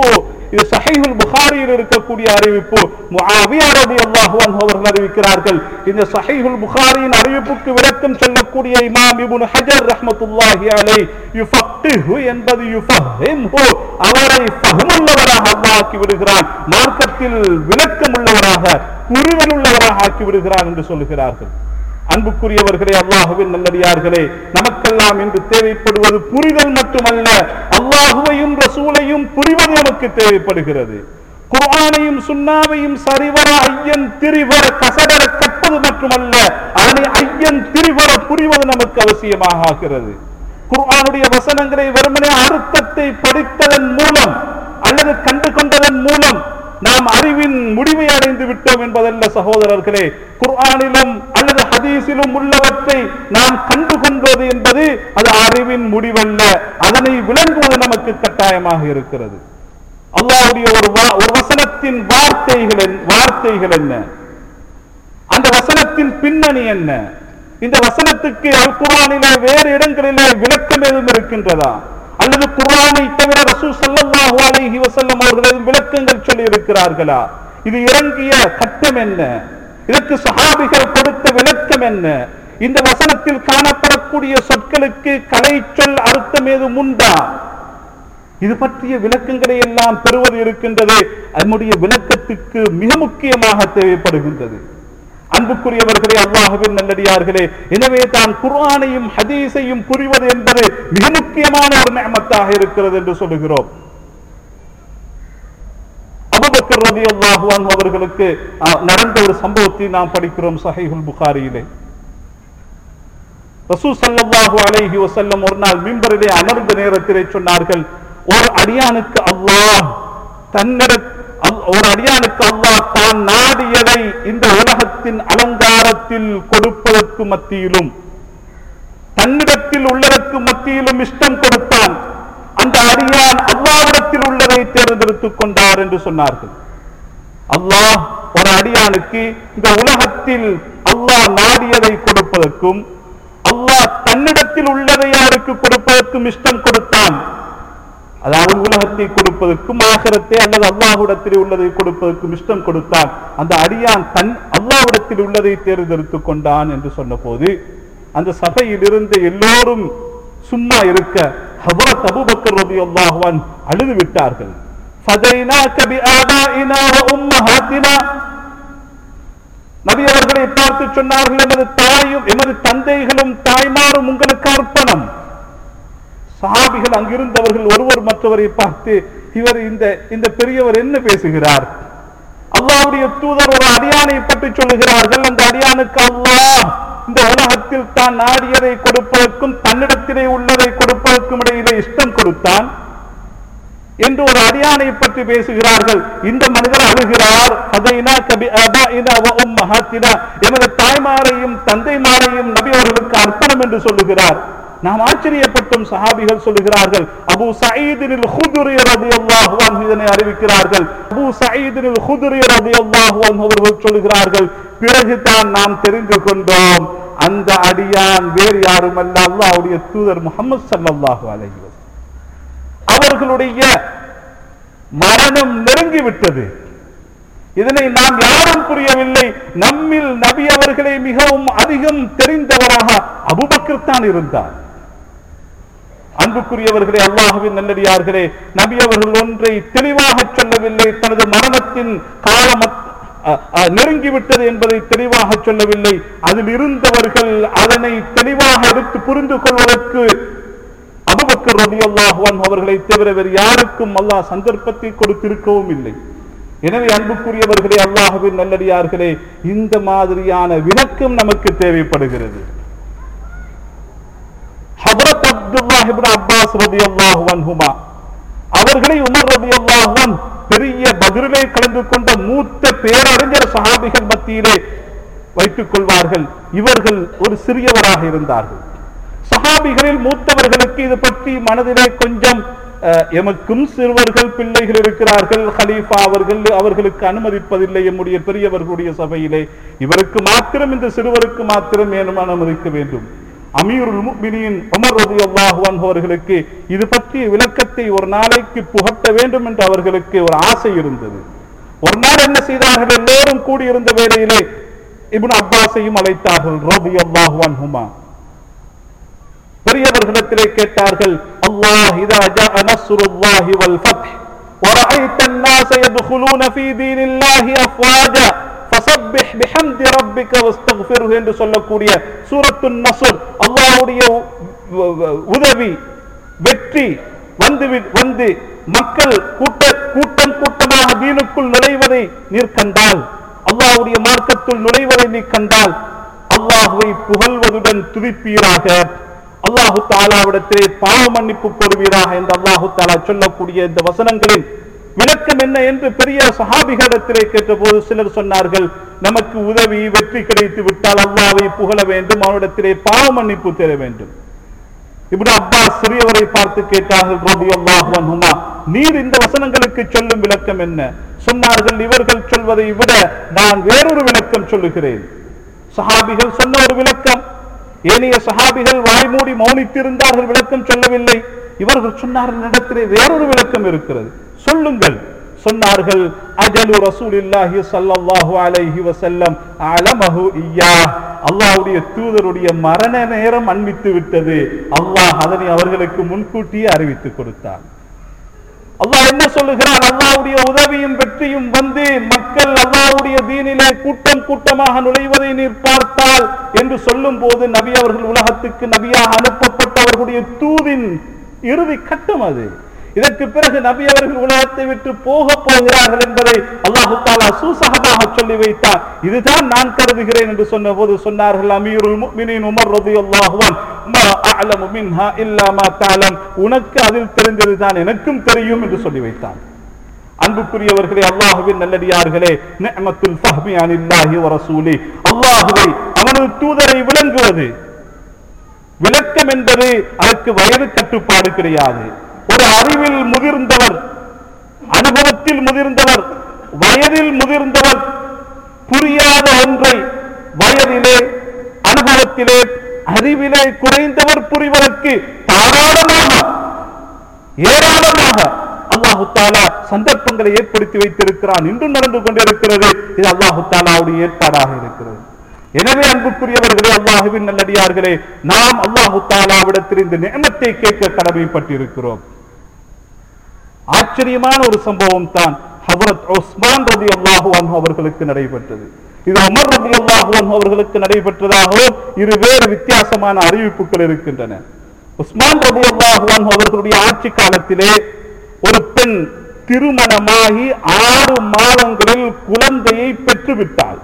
இது சஹீஹுல் புகாரியில் இருக்கக்கூடிய அறிவிப்பு முஆவியா ரலியல்லாஹு அன்ஹு அவர்கள் அறிவிக்கிறார்கள் இந்த சஹீஹுல் புகாரியின் அறிவிப்புக்கு விளக்கம் சொல்லக்கூடிய இமாம் இப்னு ஹஜர் ரஹ்மத்துல்லாஹி அலைஹி யுஃபக்கிஹு என்பது யுஃபஹிம்ஹு அவரை ஃபஹமுள்ளவராக அல்லாஹ் ஆக்கி விடுகிறான் மார்க்கத்தில் விளக்கம் உள்ளவராக புரிதல் உள்ளவராக ஆக்கி விடுகிறான் என்று சொல்லுகிறார்கள் அன்புக்குரியவர்களே அல்லாஹுவின் நல்லடியார்களே நமக்கெல்லாம் இன்று தேவைப்படுவது புரிதல் மட்டுமல்ல அல்லாஹுவையும் ரசூலையும் புரிவது நமக்கு தேவைப்படுகிறது குர்ஆனையும் சுன்னாவையும் சரிவர ஐயன் திரிவர கசடர கற்பது மட்டுமல்ல அதனை ஐயன் திரிவர புரிவது நமக்கு அவசியமாக ஆகிறது குர்ஆனுடைய வசனங்களை வெறுமனே அர்த்தத்தை படித்ததன் மூலம் அல்லது கண்டு கொண்டதன் மூலம் நாம் அறிவின் முடிவை அடைந்து விட்டோம் என்பதல்ல சகோதரர்களே குர்ஆனிலும் அல்லது ஹதீஸிலும் உள்ளவற்றை நாம் கண்டு கொண்டது என்பது அது அறிவின் முடிவல்ல அதனை விளங்குவது நமக்கு கட்டாயமாக இருக்கிறது அல்லாஹ்வுடைய ஒரு வா- ஒரு வசனத்தின் வார்த்தைகள் என்ன- வார்த்தைகள் என்ன அந்த வசனத்தின் பின்னணி என்ன இந்த வசனத்துக்கு அல் குர்ஆனிலே வேறு இடங்களிலே விளக்கம் எதுவும் இருக்கின்றதா அல்லது குர்ஆனை தவிர ரசூல் ஸல்லல்லாஹு அலைஹி வஸல்லம் அவர்கள் எதுவும் விளக்கங்கள் சொல்லி இருக்கிறார்களா இது இறங்கிய கட்டம் என்ன இதற்கு சஹாபிகள் கொடுத்த விளக்கம் என்ன இந்த வசனத்தில் காணப்படக்கூடிய சொற்களுக்கு கலை சொல் அர்த்தம் ஏதும் உண்டா இது பற்றிய விளக்கங்களை எல்லாம் பெறுவது இருக்கின்றது அதனுடைய விளக்கத்துக்கு மிக முக்கியமாக தேவைப்படுகின்றது அன்புக்குரியவர்களே அல்லாஹுவின் நல்லடியார்களே எனவே தான் குர்ஆனையும் ஹதீஸையும் புரிவது என்பது மிக முக்கியமான ஒரு நியமத்தாக இருக்கிறது என்று சொல்லுகிறோம் அபூபக்கர் ரலியல்லாஹு அன்ஹு அவர்களுக்கு அஹ், நடந்த ஒரு சம்பவத்தை நாம் படிக்கிறோம் சஹீஹுல் புகாரியிலே ரசூல் ஸல்லல்லாஹு அலைஹி வஸல்லம் ஒரு நாள் மிம்பரிலே அமர்ந்த நேரத்திலே சொன்னார்கள் ஒரு அடியானுக்கு அல்லாஹ் தன்னிட அல்- ஒரு அடியானுக்கு அல்லாஹ் தான் நாடியதை இந்த உலகத்தின் அலங்காரத்தில் கொடுப்பதற்கு மத்தியிலும் தன்னிடத்தில் உள்ளதற்கு மத்தியிலும் இஷ்டம் கொடுத்தான் அந்த அடியான் அல்லாவிடத்தில் உள்ளதை தேர்ந்தெடுத்துக் கொண்டார் என்று சொன்னார்கள் அல்லாஹ் ஒரு அடியானுக்கு இந்த உலகத்தில் அல்லாஹ் நாடியதை கொடுப்பதற்கும் அல்லாஹ் தன்னிடத்தில் உள்ளதை அவருக்கு கொடுப்பதற்கும் இஷ்டம் கொடுத்தான் அதாவது உலகத்தை கொடுப்பதற்கும் ஆகரத்தை அல்லது அல்லாஹ்விடத்தில் உள்ளதை கொடுப்பதற்கும் இஷ்டம் கொடுத்தான் அந்த அடியான் தன் அல்லாஹ்விடத்தில் உள்ளதை தேர்ந்தெடுத்துக் கொண்டான் என்று சொன்னபோது அந்த சபையில் இருந்த எல்லோரும் சும்மா இருக்க ஹபரத் அபூபக்கர் ரலியல்லாஹு அன்ஹு அழுது விட்டார்கள் ஃபதைனாக பிஆபாயினா வ உம்மஹாத்தினா நபி அவர்களை பார்த்து சொன்னார்கள் எமது தாயும் எமது தந்தைகளும் தாய்மாரும் உங்களுக்கு அர்ப்பணம் சஹாபிகள் அங்கிருந்தவர்கள் ஒருவர் மற்றவரை பார்த்து இவர் இந்த இந்த பெரியவர் என்ன பேசுகிறார் அல்லாஹ்வுடைய தூதர் ஒரு அடியானை பற்றி சொல்லுகிறார்கள் அந்த அடியானுக்கு அல்லாஹ் இந்த உலகத்தில் தான் நாடியதை கொடுப்பதற்கும் தன்னிடத்திலே உள்ளதை கொடுப்பதற்கும் இடையிலே இஷ்டம் கொடுத்தான் என்று ஒரு அடியானை பற்றி பேசுகிறார்கள் இந்த மனிதர் அழுகிறார் அதைனா கபி அபாயினா வ உம்மஹாத்தினா எமது தாய்மாரையும் தந்தைமாரையும் நபி அவர்களுக்கு அர்ப்பணம் என்று சொல்லுகிறார் நாம் ஆச்சரியப்பட்டும் சஹாபிகள் சொல்லுகிறார்கள் அபூ சயீதினில் ஹுதுரி ரலியல்லாஹு அன்ஹு இதனை அறிவிக்கிறார்கள் அபூ சயீதினில் ஹுதுரி ரலியல்லாஹு அன்ஹு அவர்கள் சொல்லுகிறார்கள் பிறகுதான் நாம் தெரிந்து கொண்டோம் அந்த அடியான் வேறு யாரும் அல்ல அல்லாஹ்வுடைய தூதர் முஹம்மது ஸல்லல்லாஹு அலைஹி வஸல்லம் அவர்களுடைய மரணம் நெருங்கிவிட்டது இதனை நாம் யாரும் புரியவில்லை நம்மில் நபி அவர்களை மிகவும் அதிகம் தெரிந்தவராக அபுபக்கர் தான் இருந்தார் அன்புக்குரியவர்களே அல்லாஹுவின் நல்லடியார்களே நபி அவர்கள் ஒன்றை தெளிவாக சொல்லவில்லை தனது மரணத்தின் காலம் நெருங்கிவிட்டது என்பதை தெளிவாக சொல்லவில்லை அதில் இருந்தவர்கள் அதனை தெளிவாக எடுத்து புரிந்து கொள்வதற்கு அபுபக்கர் ரலியல்லாஹு அன்ஹு அவர்களை தவிர வேறு யாருக்கும் அல்லாஹ் சந்தர்ப்பத்தை கொடுத்திருக்கவும் இல்லை எனவே அன்புக்குரியவர்களே அல்லாஹுவின் நல்லடியார்களே இந்த மாதிரியான விளக்கம் நமக்கு தேவைப்படுகிறது ஹபரத் அப்துல்லாஹ் இப்னு அப்பாஸ் ரலியல்லாஹு அன்ஹுமா அவர்களை உமர் ரலியல்லாஹு அன்ஹு பெரிய பதிலே கலந்து கொண்ட மூத்த பேரறிஞர் சஹாபிகள் மத்தியிலே வைத்துக் கொள்வார்கள் இவர்கள் ஒரு சிறியவராக இருந்தார்கள் சஹாபிகளில் மூத்தவர்களுக்கு இது பற்றி மனதிலே கொஞ்சம் அஹ், எமக்கும் சிறுவர்கள் பிள்ளைகள் இருக்கிறார்கள் ஹலீஃபா அவர்கள் அவர்களுக்கு அனுமதிப்பதில்லை எம்முடைய பெரியவர்களுடைய சபையிலே இவருக்கு மாத்திரம் இந்த சிறுவருக்கு மாத்திரம் ஏனும் அனுமதிக்க வேண்டும் அமீருல் முஃமினீன் உமர் ரலியல்லாஹு அன்ஹு அவர்களுக்கு இது பற்றிய விளக்கத்தை ஒரு நாளைக்கு புகட்ட வேண்டும் என்று அவர்களுக்கு ஒரு ஆசை இருந்தது ஒரு நாள் என்ன செய்தார்கள் எல்லோரும் கூடியிருந்த வேளையிலே இப்னு அப்பாஸையும் அழைத்தார்கள் ரலியல்லாஹு அன்ஹுமா பெரியவர்களிடத்திலே கேட்டார்கள் அல்லாஹ் இதா ஜாஅ நஸ்ருல்லாஹி வல் ஃபத்ஹ் ورأيت الناس يدخلون في دين الله أفواجا فسبح بحمد ربك واستغفره என்று சொல்லக்கூடிய சூரத்து நஸ்ர் அல்லாஹ்வுடைய உ- உ- உதவி வெற்றி வந்து வி- வந்து மக்கள் கூட்ட கூட்டம் கூட்டமாக தீனுக்குள் நுழைவதை நீர் கண்டால் அல்லாஹ்வுடைய மார்க்கத்துள் நுழைவதை நீ கண்டால் அல்லாஹுவை புகழ்வதுடன் துதிப்பீராக அல்லாஹு தாலாவிடத்திலே பாவ மன்னிப்பு கோருவீராக என்று அல்லாஹு தாலா சொல்லக்கூடிய இந்த வசனங்களின் விளக்கம் என்ன என்று பெரிய சஹாபிகளிடத்திலே கேட்டபோது சிலர் சொன்னார்கள் நமக்கு உதவி வெற்றி கிடைத்து விட்டால் அல்லாஹ்வை புகழ வேண்டும் அவனிடத்திலே பாவ மன்னிப்பு தேட வேண்டும் இப்னு அப்பாஸ் சிறியவரை பார்த்து கேட்டார்கள் ரலியல்லாஹு அன்ஹுமா நீர் இந்த வசனங்களுக்கு சொல்லும் விளக்கம் என்ன சொன்னார்கள் இவர்கள் சொல்வதை விட நான் வேறொரு விளக்கம் சொல்லுகிறேன் சஹாபிகள் சொன்ன ஒரு விளக்கம் ஏனைய சஹாபிகள் வாய்மூடி மௌனித்திருந்தார்கள் விளக்கம் சொல்லவில்லை இவர்கள் சொன்னார்கள் இடத்திலே வேறொரு விளக்கம் இருக்கிறது சொல்லுங்கள் சொன்னார்கள் அஜலு ரசூலில்லாஹி ஸல்லல்லாஹு அலைஹி வஸல்லம் அலமஹு இய்யா அல்லாஹ்வுடைய தூதருடைய மரண நேரம் அன்பித்து விட்டது அல்லாஹ் அதனை அவர்களுக்கு முன்கூட்டியே அறிவித்து கொடுத்தார் அல்லாஹ் என்ன சொல்லுகிறான் அல்லாஹ்வுடைய உதவியும் வெற்றியும் வந்து மக்கள் அல்லாஹ்வுடைய தீனிலே கூட்டம் கூட்டமாக நுழைவதை நீர் பார்த்தால் என்று சொல்லும் போது நபி அவர்கள் உலகத்துக்கு நபியாக அனுப்பப்பட்டவர்களுடைய தூதின் இறுதி கட்டம் அது இதற்கு பிறகு நபி அவர்கள் உலகத்தை விட்டு போக போகிறார்கள் என்பதை அல்லாஹு தாலா சூசகமாக சொல்லி வைத்தார் இதுதான் நான் கருதுகிறேன் என்று சொன்ன போது சொன்னார்கள் அமீருல் முஃமினீன் உமர் ரலியல்லாஹு அன்ஹு மா அஅலமு மின்ஹா இல்லா மா தஅலம் உனக்கு அதில் தெரிந்ததுதான் எனக்கும் தெரியும் என்று சொல்லி வைத்தான் அன்புக்குரியவர்களே அல்லாஹுவின் நல்லடியார்களே நிஅமத்துல் ஃபஹ்மி அனில்லாஹி வ ரசூலி அல்லாஹுவை அவனது தூதரை விளங்குவது விளக்கம் என்பது அதற்கு வயது கட்டுப்பாடு கிடையாது ஒரு அறிவில் முதிர்ந்தவர் அனுபவத்தில் முதிர்ந்தவர் வயதில் முதிர்ந்தவர் புரியாத ஒன்றை வயதிலே அனுபவத்திலே அறிவிலே குறைந்தவர் புரிவதற்கு தாராளமாக ஏராளமாக அல்லாஹு தாலா சந்தர்ப்பங்களை ஏற்படுத்தி வைத்திருக்கிறான் இன்றும் நடந்து கொண்டிருக்கிறது இது அல்லாஹு தாலாவுடைய ஏற்பாடாக இருக்கிறது எனவே அன்புக்குரியவர்களே அல்லாஹுவின் நல்லடியார்களே நாம் அல்லாஹு தாலாவிடத்தில் இந்த நியமத்தை கேட்க கடமைப்பட்டிருக்கிறோம் ஆச்சரியமான ஒரு சம்பவம் தான் ஹபரத் உஸ்மான் ரதி அல்லாஹு அன்ஹு அவர்களுக்கு நடைபெற்றது இது உமர் ரதி அல்லாஹு அன்ஹு அவர்களுக்கு நடைபெற்றதாகவும் இரு வேறு வித்தியாசமான அறிவிப்புகள் இருக்கின்றன உஸ்மான் ரதி அல்லாஹு அன்ஹு அவர்களுடைய ஆட்சி காலத்திலே ஒரு பெண் திருமணமாகி ஆறு மாதங்களில் குழந்தையை பெற்றுவிட்டாள்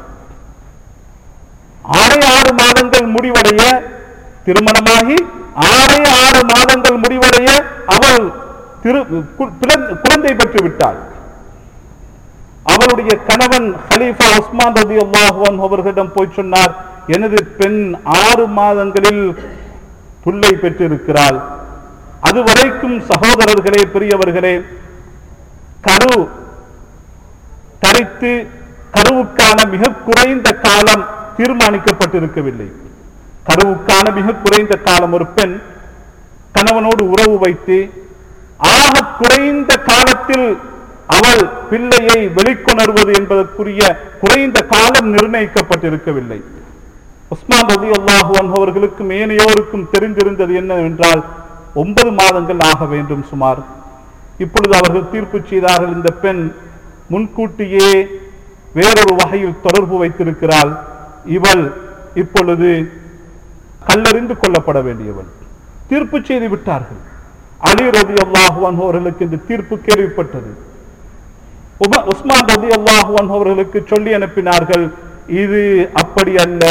ஆறே ஆறு மாதங்கள் முடிவடைய திருமணமாகி ஆறே ஆறு மாதங்கள் முடிவடைய அவள் திரு கு- பிளந்த- குழந்தை பெற்று விட்டாள் அவளுடைய கணவன் ஹலீஃபா உஸ்மான் ரதி அல்லாஹுவன் அவர்களிடம் போய் சொன்னார் எனது பெண் ஆறு மாதங்களில் புல்லை பெற்றிருக்கிறாள் அதுவரைக்கும் சகோதரர்களே பெரியவர்களே கரு தரித்து கருவுக்கான மிக குறைந்த காலம் தீர்மானிக்கப்பட்டிருக்கவில்லை கருவுக்கான மிக குறைந்த காலம் ஒரு பெண் கணவனோடு உறவு வைத்து ஆக குறைந்த காலத்தில் அவள் பிள்ளையை வெளிக்கொணர்வது என்பதற்குரிய குறைந்த காலம் நிர்ணயிக்கப்பட்டிருக்கவில்லை உஸ்மான் ரதி அல்லாஹு அவர்களுக்கும் ஏனையோருக்கும் தெரிந்திருந்தது என்னவென்றால் ஒன்பது மாதங்கள் ஆக வேண்டும் சுமார் இப்பொழுது அவர்கள் தீர்ப்பு செய்தார்கள் இந்த பெண் முன்கூட்டியே வேறொரு வகையில் தொடர்பு வைத்திருக்கிறாள் இவள் இப்பொழுது கல்லறிந்து கொள்ளப்பட வேண்டியவள் தீர்ப்பு செய்து விட்டார்கள் அலி ரதி அல்லாஹுவான் அவர்களுக்கு இந்த தீர்ப்பு கேள்விப்பட்டது உம- உஸ்மான் ரதி அல்லாஹுவான் அவர்களுக்கு சொல்லி அனுப்பினார்கள் இது அப்படி அல்ல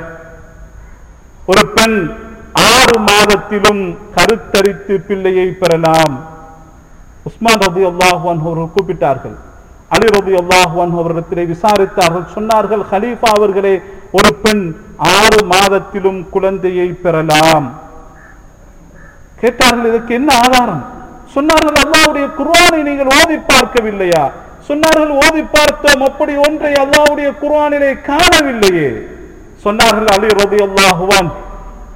ஒரு பெண் ஆறு மாதத்திலும் கருத்தரித்து பிள்ளையை பெறலாம் உஸ்மான் ரதி அல்லாஹுவான் அவர்கள் கூப்பிட்டார்கள் அலி ரதி அல்லாஹுவான் அவரிடத்திலே விசாரித்தார்கள் சொன்னார்கள் ஹலீஃபா அவர்களே ஒரு பெண் ஆறு மாதத்திலும் குழந்தையை பெறலாம் கேட்டார்கள் இதற்கு என்ன ஆதாரம் சொன்னார்கள் அல்லாஹ்வுடைய குர்ஆனை நீங்கள் ஓதி பார்க்கவில்லையா சொன்னார்கள் ஓதி பார்த்தோம் அப்படி ஒன்றை அல்லாஹ்வுடைய குர்ஆனிலே காணவில்லையே சொன்னார்கள் அலி ரதி அல்லாஹுவான்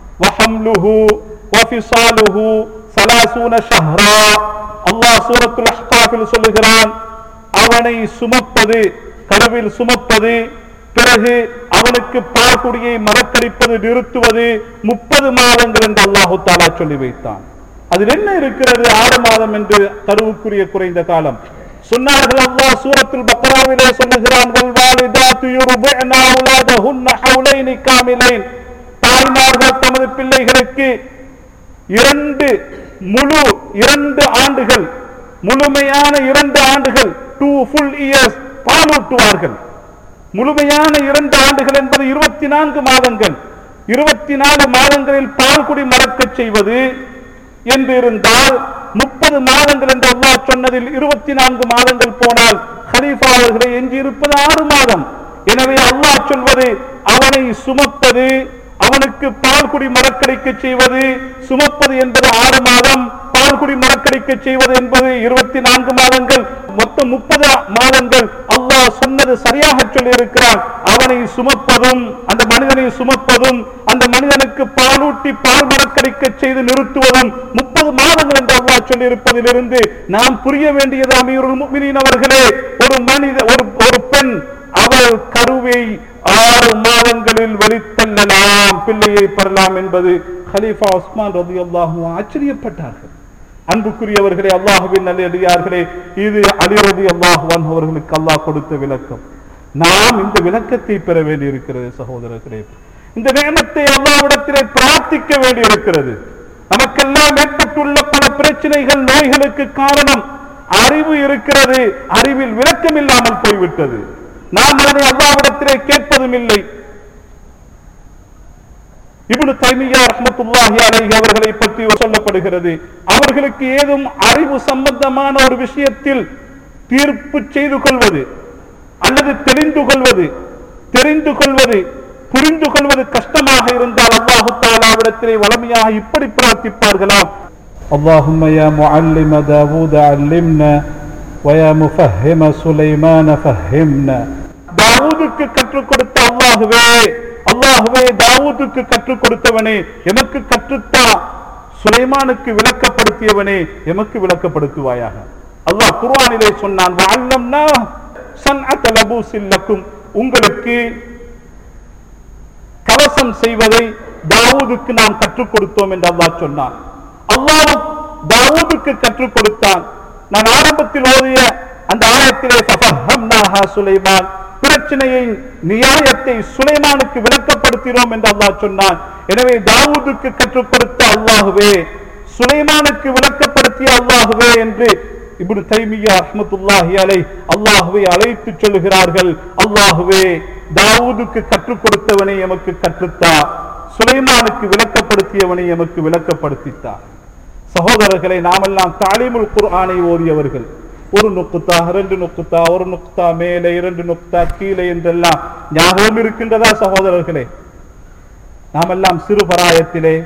ஹம்லுஹு வஃபிசாலுஹு சலாசூன ஷஹ்ரா அல்லாஹ் சூரத்துல் அஹ்காஃபில் சொல்லுகிறான் அவனை சுமப்பது கருவில் சுமப்பது பிறகு அவனுக்கு பால்குடியை மறக்கடிப்பது நிறுத்துவது முப்பது மாதங்கள் என்று அல்லாஹு தாலா சொல்லி வைத்தான் அதில் என்ன இருக்கிறது ஆறு மாதம் என்று கருவுக்குரிய குறைந்த காலம் சொன்னார்கள் அல்லாஹ் சூரத்துல் பக்ராவிலே சொல்லுகிறான் வல்வாலிதாத்து யுர்திஅனா அவுலாதஹுன்ன ஹவுலைனி காமிலைன் தாய்மார்கள் தமது பிள்ளைகளுக்கு இரண்டு முழு இரண்டு ஆண்டுகள் முழுமையான இரண்டு ஆண்டுகள் டூ ஃபுல் இயர்ஸ் பாலூட்டுவார்கள் முழுமையான இரண்டு ஆண்டுகள் என்பது இருபத்தி நான்கு மாதங்கள் இருபத்தி நாலு மாதங்களில் பால்குடி மறக்கச் செய்வது என்று இருந்தால் முப்பது மாதங்கள் என்று அல்லாஹ் சொன்னதில் இருபத்தி நான்கு மாதங்கள் போனால் ஹலீஃபா அவர்களை எஞ்சி இருப்பது ஆறு மாதம் எனவே அல்லாஹ் சொல்வது அவனை சுமப்பது அவனுக்கு பால்குடி மறக்கடிக்க செய்வது சுமப்பது என்பது ஆறு மாதம் பால்குடி மறக்கடிக்க செய்வது என்பது இருபத்தி நான்கு மாதங்கள் மொத்தம் முப்பது மாதங்கள் அல்லாஹ் சொன்னது சரியாக சொல்லி இருக்கிறான் அவனை சுமப்பதும் அந்த மனிதனை சுமப்பதும் அந்த மனிதனுக்கு பாலூட்டி பால் மறக்கடிக்க செய்து நிறுத்துவதும் முப்பது மாதங்கள் என்று அல்லாஹ் சொல்லி இருப்பதிலிருந்து நாம் புரிய வேண்டியது அமீருல் முஃமினீன் அவர்களே ஒரு மனித ஒரு ஒரு பெண் அவள் கருவை ஆறு மாதங்களில் வெளித்தள்ளலாம் பிள்ளையை பெறலாம் என்பது ஹலீஃபா உஸ்மான் ரதி ஆச்சரியப்பட்டார்கள் அன்புக்குரியவர்களே அல்லாஹுவின் நல்லடியார்களே இது அலி ரதி அல்லாஹுவான் அவர்களுக்கு அல்லாஹ் கொடுத்த விளக்கம் நாம் இந்த விளக்கத்தை பெற வேண்டியிருக்கிறது சகோதரர்களே இந்த நேமத்தை அல்லாவிடத்திலே பிரார்த்திக்க வேண்டியிருக்கிறது நமக்கெல்லாம் ஏற்பட்டுள்ள பல பிரச்சனைகள் நோய்களுக்கு காரணம் அறிவு இருக்கிறது அறிவில் விளக்கம் இல்லாமல் போய்விட்டது நாம் அதனை அல்லாவிடத்திலே கேட்பதும் இல்லை இப்னு தைமியா ரஹ்மத்துல்லாஹி அலைஹி அவர்களை பற்றி சொல்லப்படுகிறது அவர்களுக்கு ஏதும் அறிவு சம்பந்தமான ஒரு விஷயத்தில் தீர்ப்பு செய்து கொள்வது அல்லது தெரிந்து கொள்வது தெரிந்து கொள்வது புரிந்து கொள்வது கஷ்டமாக இருந்தால் அல்லாஹு தாலாவிடத்திலே வளமையாக இப்படி பிரார்த்திப்பார்களாம் اللهم يا معلم داود علمنا ويا مفهم سليمان فهمنا தாவூதுக்கு கற்றுக் கொடுத்த அல்லாஹுவே அல்லாஹுவே தாவூதுக்கு கற்றுக் கொடுத்தவனே எமக்கு கற்றுத்தா சுலைமானுக்கு விளக்கப்படுத்தியவனே எமக்கு விளக்கப்படுத்துவாயாக அல்லாஹ் குர்ஆனிலே சொன்னான் வஅல்லம்னா சன்அத லபூஸில் லக்கும் உங்களுக்கு கவசம் செய்வதை தாவூதுக்கு நாம் கற்றுக் கொடுத்தோம் என்று அல்லாஹ் சொன்னான் அல்லாஹ் தாவூதுக்கு கற்றுக் கொடுத்தான் நான் ஆரம்பத்தில் ஓதிய அந்த ஆயத்திலே ஃபஃபஹம்னாஹா சுலைமான் பிரச்சனையை நியாயத்தை சுலைமானுக்கு விளக்கப்படுத்தினோம் என்று அல்லாஹ் சொன்னான் எனவே தாவூதுக்கு கற்றுக் கொடுத்த அல்லாஹுவே சுலைமானுக்கு விளக்கப்படுத்திய அல்லாஹுவே என்று இப்னு தைமியா ரஹ்மத்துல்லாஹி அலை அல்லாஹுவை அழைத்து சொல்லுகிறார்கள் அல்லாஹுவே தாவூதுக்கு கற்றுக் கொடுத்தவனை எமக்கு கற்றுத்தா சுலைமானுக்கு விளக்கப்படுத்தியவனை எமக்கு விளக்கப்படுத்தித்தா சகோதரர்களை நாமெல்லாம் தாலிமுல் குர்ஆனை ஓதியவர்கள் ஒரு நுக்குத்தா இரண்டு நுக்குத்தா ஒரு நுக்தா மேலே இரண்டு நுக்தா கீழே என்றெல்லாம் ஞாபகம் இருக்கின்றதா சகோதரர்களே நாமெல்லாம் சிறுபராயத்திலே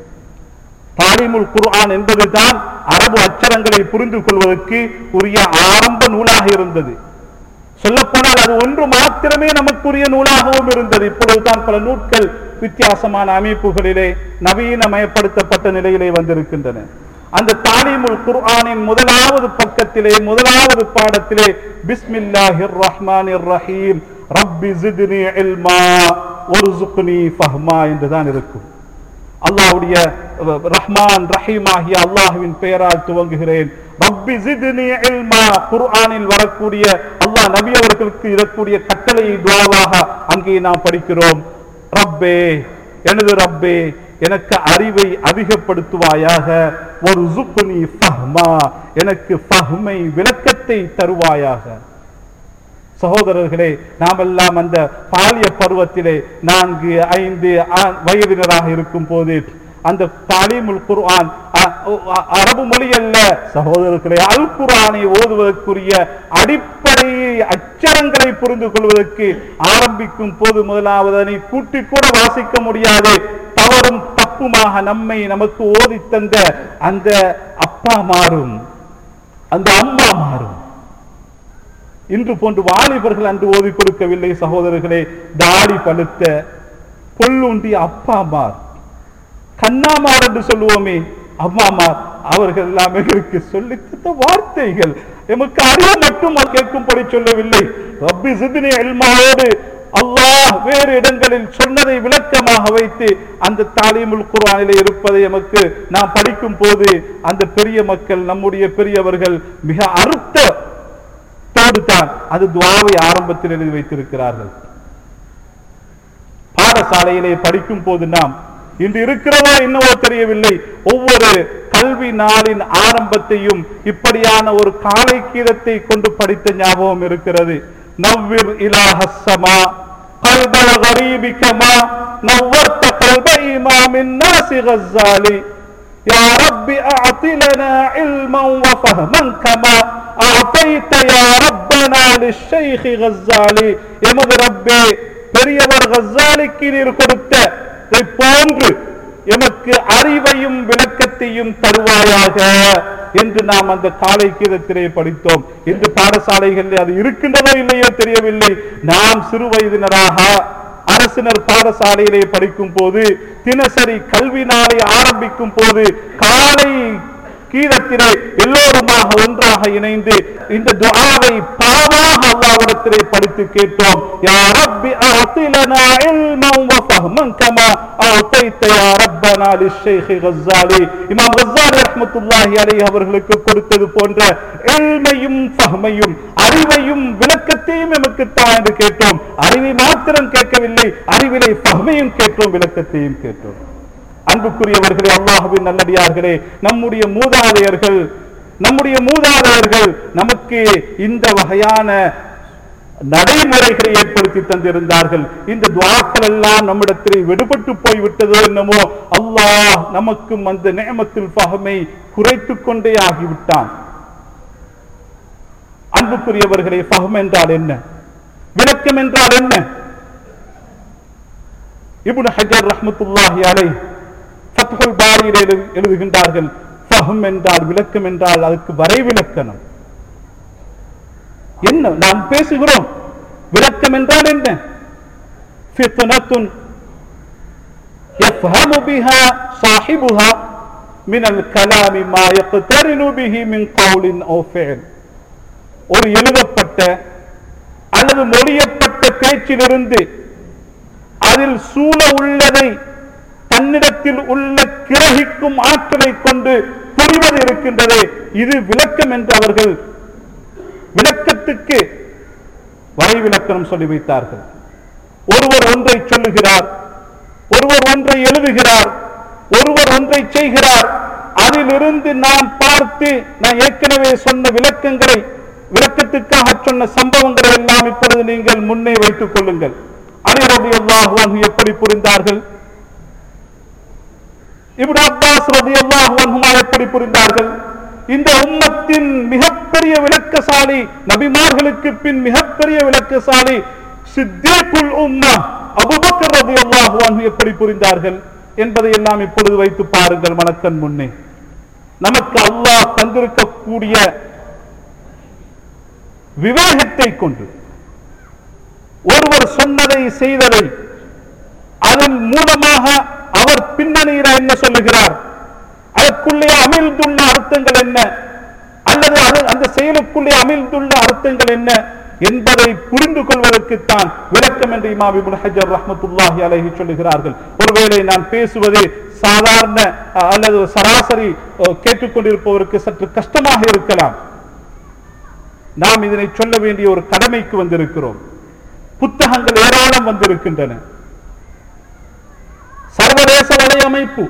தாலிமுல் குர்ஆன் என்பதுதான் அரபு அச்சரங்களை புரிந்து கொள்வதற்கு உரிய ஆரம்ப நூலாக இருந்தது சொல்லப்போனால் அது ஒன்று மாத்திரமே நமக்குரிய நூலாகவும் இருந்தது இப்பொழுதுதான் பல நூட்கள் வித்தியாசமான அமைப்புகளிலே நவீனமயப்படுத்தப்பட்ட நிலையிலே வந்திருக்கின்றன அந்த தாலிமுல் குர்ஆனின் முதலாவது பக்கத்திலே முதலாவது பாடத்திலே பிஸ்மில்லாஹிர் ரஹ்மானிர் ரஹீம் ரப்பி ஜித்னி இல்மா வர்சுக்னி ஃபஹ்மா என்றுதான் இருக்கும் அல்லாஹ்வுடைய ரஹ்மான் ரஹீம் ஆகிய அல்லாஹ்வின் பெயரால் துவங்குகிறேன் ரப்பி ஜித்னி இல்மா குர்ஆனில் வரக்கூடிய அல்லாஹ் நபி அவர்களுக்கு இருக்கக்கூடிய கட்டளையை துவாவாக அங்கே நாம் படிக்கிறோம் ரப்பே எனது ரப்பே எனக்கு அறிவை அதிகப்படுத்துவாயாக ஒரு ஜுப்னி ஃபஹ்மா எனக்கு ஃபஹ்மை விளக்கத்தை தருவாயாக சகோதரர்களே நாமெல்லாம் அந்த பாலிய பருவத்திலே நான்கு ஐந்து ஆ- வயதினராக இருக்கும் போது அந்த தாலீமுல் குர்ஆன் அ- அ- அரபு மொழி அல்ல சகோதரர்களே அல் குர்ஆனை ஓதுவதற்குரிய அடிப்படை அச்சரங்களை புரிந்து கொள்வதற்கு ஆரம்பிக்கும் போது முதலாவது அதனை கூட்டி கூட வாசிக்க முடியாது தவறும் தப்புமாக நம்மை நமக்கு ஓதி தந்த அந்த அப்பா மாறும் அந்த அம்மா மாறும் இன்று போன்று வாலிபர்கள் அன்று ஓதி கொடுக்கவில்லை சகோதரர்களே தாடி பழுத்த பொல்லுண்டிய அப்பா மார் கண்ணாமார் என்று சொல்லுவோமே அம்மாமா அவர்கள் எல்லாம் எங்களுக்கு சொல்லி தந்த வார்த்தைகள் எமக்கு அறிவு மட்டும் கேட்கும்படி சொல்லவில்லை ரப்பி சிதினி எல்மாவோடு அல்லாஹ் வேறு இடங்களில் சொன்னதை விளக்கமாக வைத்து அந்த தாலீமுல் குர்ஆனிலே இருப்பதை எமக்கு நாம் படிக்கும் போது அந்த பெரிய மக்கள் நம்முடைய பெரியவர்கள் மிக அறுத்தத்தோடு தான் அது துவாவை ஆரம்பத்தில் எழுதி வைத்திருக்கிறார்கள் பாடசாலையிலே படிக்கும் போது நாம் இன்று இருக்கிறதோ என்னவோ தெரியவில்லை ஒவ்வொரு கல்வி நாளின் ஆரம்பத்தையும் இப்படியான ஒரு காலை கீதத்தை கொண்டு படித்த ஞாபகம் இருக்கிறது நவ்விர் இலாஹஸ்ஸமா قلب الغريب كما نورت قلب إمام الناس غزالي يا رب أعط لنا علما وفهما كما أعطيت يا ربنا للشيخ غزالي எமது ரப்பே பெரியவர் கசாலிக்கு நீர் கொடுத்த இதை போன்று எமக்கு அறிவையும் விளக்கத்தையும் தருவாயாக என்று நாம் அந்த காலை கீதத்திலே படித்தோம் இன்று பாடசாலைகளில் அது இருக்கின்றதோ இல்லையோ தெரியவில்லை நாம் சிறு வயதினராக அரசினர் பாடசாலையிலே படிக்கும் போது தினசரி கல்வி நாளை ஆரம்பிக்கும் போது காலை கீதத்திலே எல்லோருமாக ஒன்றாக இணைந்து இந்த துஆவை பாவாக அல்லாஹ்விடத்திலே படித்து கேட்டோம் யா ரப்பி அஅதிலனா இல்மன் வ ஃபஹ்மன் கமா அஅதைத யா ரப்பனா லிஷைഖ் கஸ்ஸாலி இமாம் கஸ்ஸாலி ரஹ்மத்துல்லாஹி அலைஹி அவர்களுக்கு கொடுத்தது போன்ற இல்மையும் ஃபஹ்மையும் அறிவையும் விளக்கத்தையும் எமக்கு தான் என்று கேட்டோம் அறிவை மாத்திரம் கேட்கவில்லை அறிவிலே ஃபஹ்மையும் கேட்டோம் விளக்கத்தையும் கேட்டோம் அன்புக்குரியவர்களே அல்லாஹுவின் நல்லடியார்களே நம்முடைய மூதாதையர்கள் நம்முடைய மூதாதையர்கள் நமக்கு இந்த வகையான நடைமுறைகளை ஏற்படுத்தி தந்திருந்தார்கள் இந்த துவாக்கள் எல்லாம் நம்மிடத்திலே விடுபட்டு போய்விட்டதோ என்னமோ அல்லாஹ் நமக்கும் அந்த நேமத்தில் பகமை குறைத்துக் கொண்டே ஆகிவிட்டான் அன்புக்குரியவர்களே பகம் என்றால் என்ன விளக்கம் என்றால் என்ன இப்னு ஹஜர் ரஹ்மத்துல்லாஹி அலை ஃபத்ஹுல் பாரியில் எழுது- எழுதுகின்றார்கள் ஃபஹம் என்றால் விளக்கம் என்றால் அதுக்கு வரைவிலக்கணம் என்ன நாம் பேசுகிறோம் விளக்கம் என்றால் என்ன ஃபித்னத்துன் يفهم بها صاحبها من الكلام ما يقترن به من قول أو فعل ஒரு எழுதப்பட்ட அல்லது மொழியப்பட்ட பேச்சிலிருந்து அதில் சூழ உள்ளதை தன்னிடத்தில் உள்ள கிரகிக்கும் ஆற்றலை கொண்டு புரிவது இருக்கின்றதே இது விளக்கம் என்று அவர்கள் விளக்கத்துக்கு வரை விளக்கணம் சொல்லி வைத்தார்கள் ஒருவர் ஒன்றை சொல்லுகிறார் ஒருவர் ஒன்றை எழுதுகிறார் ஒருவர் ஒன்றை செய்கிறார் அதிலிருந்து நாம் பார்த்து நான் ஏற்கனவே சொன்ன விளக்கங்களை விளக்கத்துக்காக சொன்ன சம்பவங்களை எல்லாம் இப்பொழுது நீங்கள் முன்னே வைத்துக் கொள்ளுங்கள் அலி ரலியல்லாஹு அன்ஹு எப்படி புரிந்தார்கள் இப்னு அப்பாஸ் ரலியல்லாஹு அன்ஹுமா எப்படி புரிந்தார்கள் இந்த உம்மத்தின் மிகப்பெரிய விளக்கசாலி நபிமார்களுக்கு பின் மிகப்பெரிய விளக்கசாலி சித்தீக்குல் உம்மா அபூபக்கர் ரலியல்லாஹு அன்ஹு எப்படி புரிந்தார்கள் என்பதை எல்லாம் இப்பொழுது வைத்து பாருங்கள் மனக்கண் முன்னே நமக்கு அல்லாஹ் தந்திருக்கக்கூடிய விவேகத்தை கொண்டு ஒருவர் சொன்னதை செய்ததை அதன் மூலமாக அவர் பின்னணியில என்ன சொல்லுகிறார் அதற்குள்ளே அமிழ்ந்துள்ள அர்த்தங்கள் என்ன அல்லது அது அந்த செயலுக்குள்ளே அமிழ்ந்துள்ள அர்த்தங்கள் என்ன என்பதை புரிந்து கொள்வதற்குத்தான் விளக்கம் என்று இமாம் இப்னு ஹஜர் ரஹ்மத்துல்லாஹி அலைஹி சொல்லுகிறார்கள் ஒருவேளை நான் பேசுவது சாதாரண அஹ், அல்லது சராசரி அஹ், கேட்டுக்கொண்டிருப்பவருக்கு சற்று கஷ்டமாக இருக்கலாம் நாம் இதனை சொல்ல வேண்டிய ஒரு கடமைக்கு வந்திருக்கிறோம் புத்தகங்கள் ஏராளம் வந்திருக்கின்றன சர்வதேச வலையமைப்பு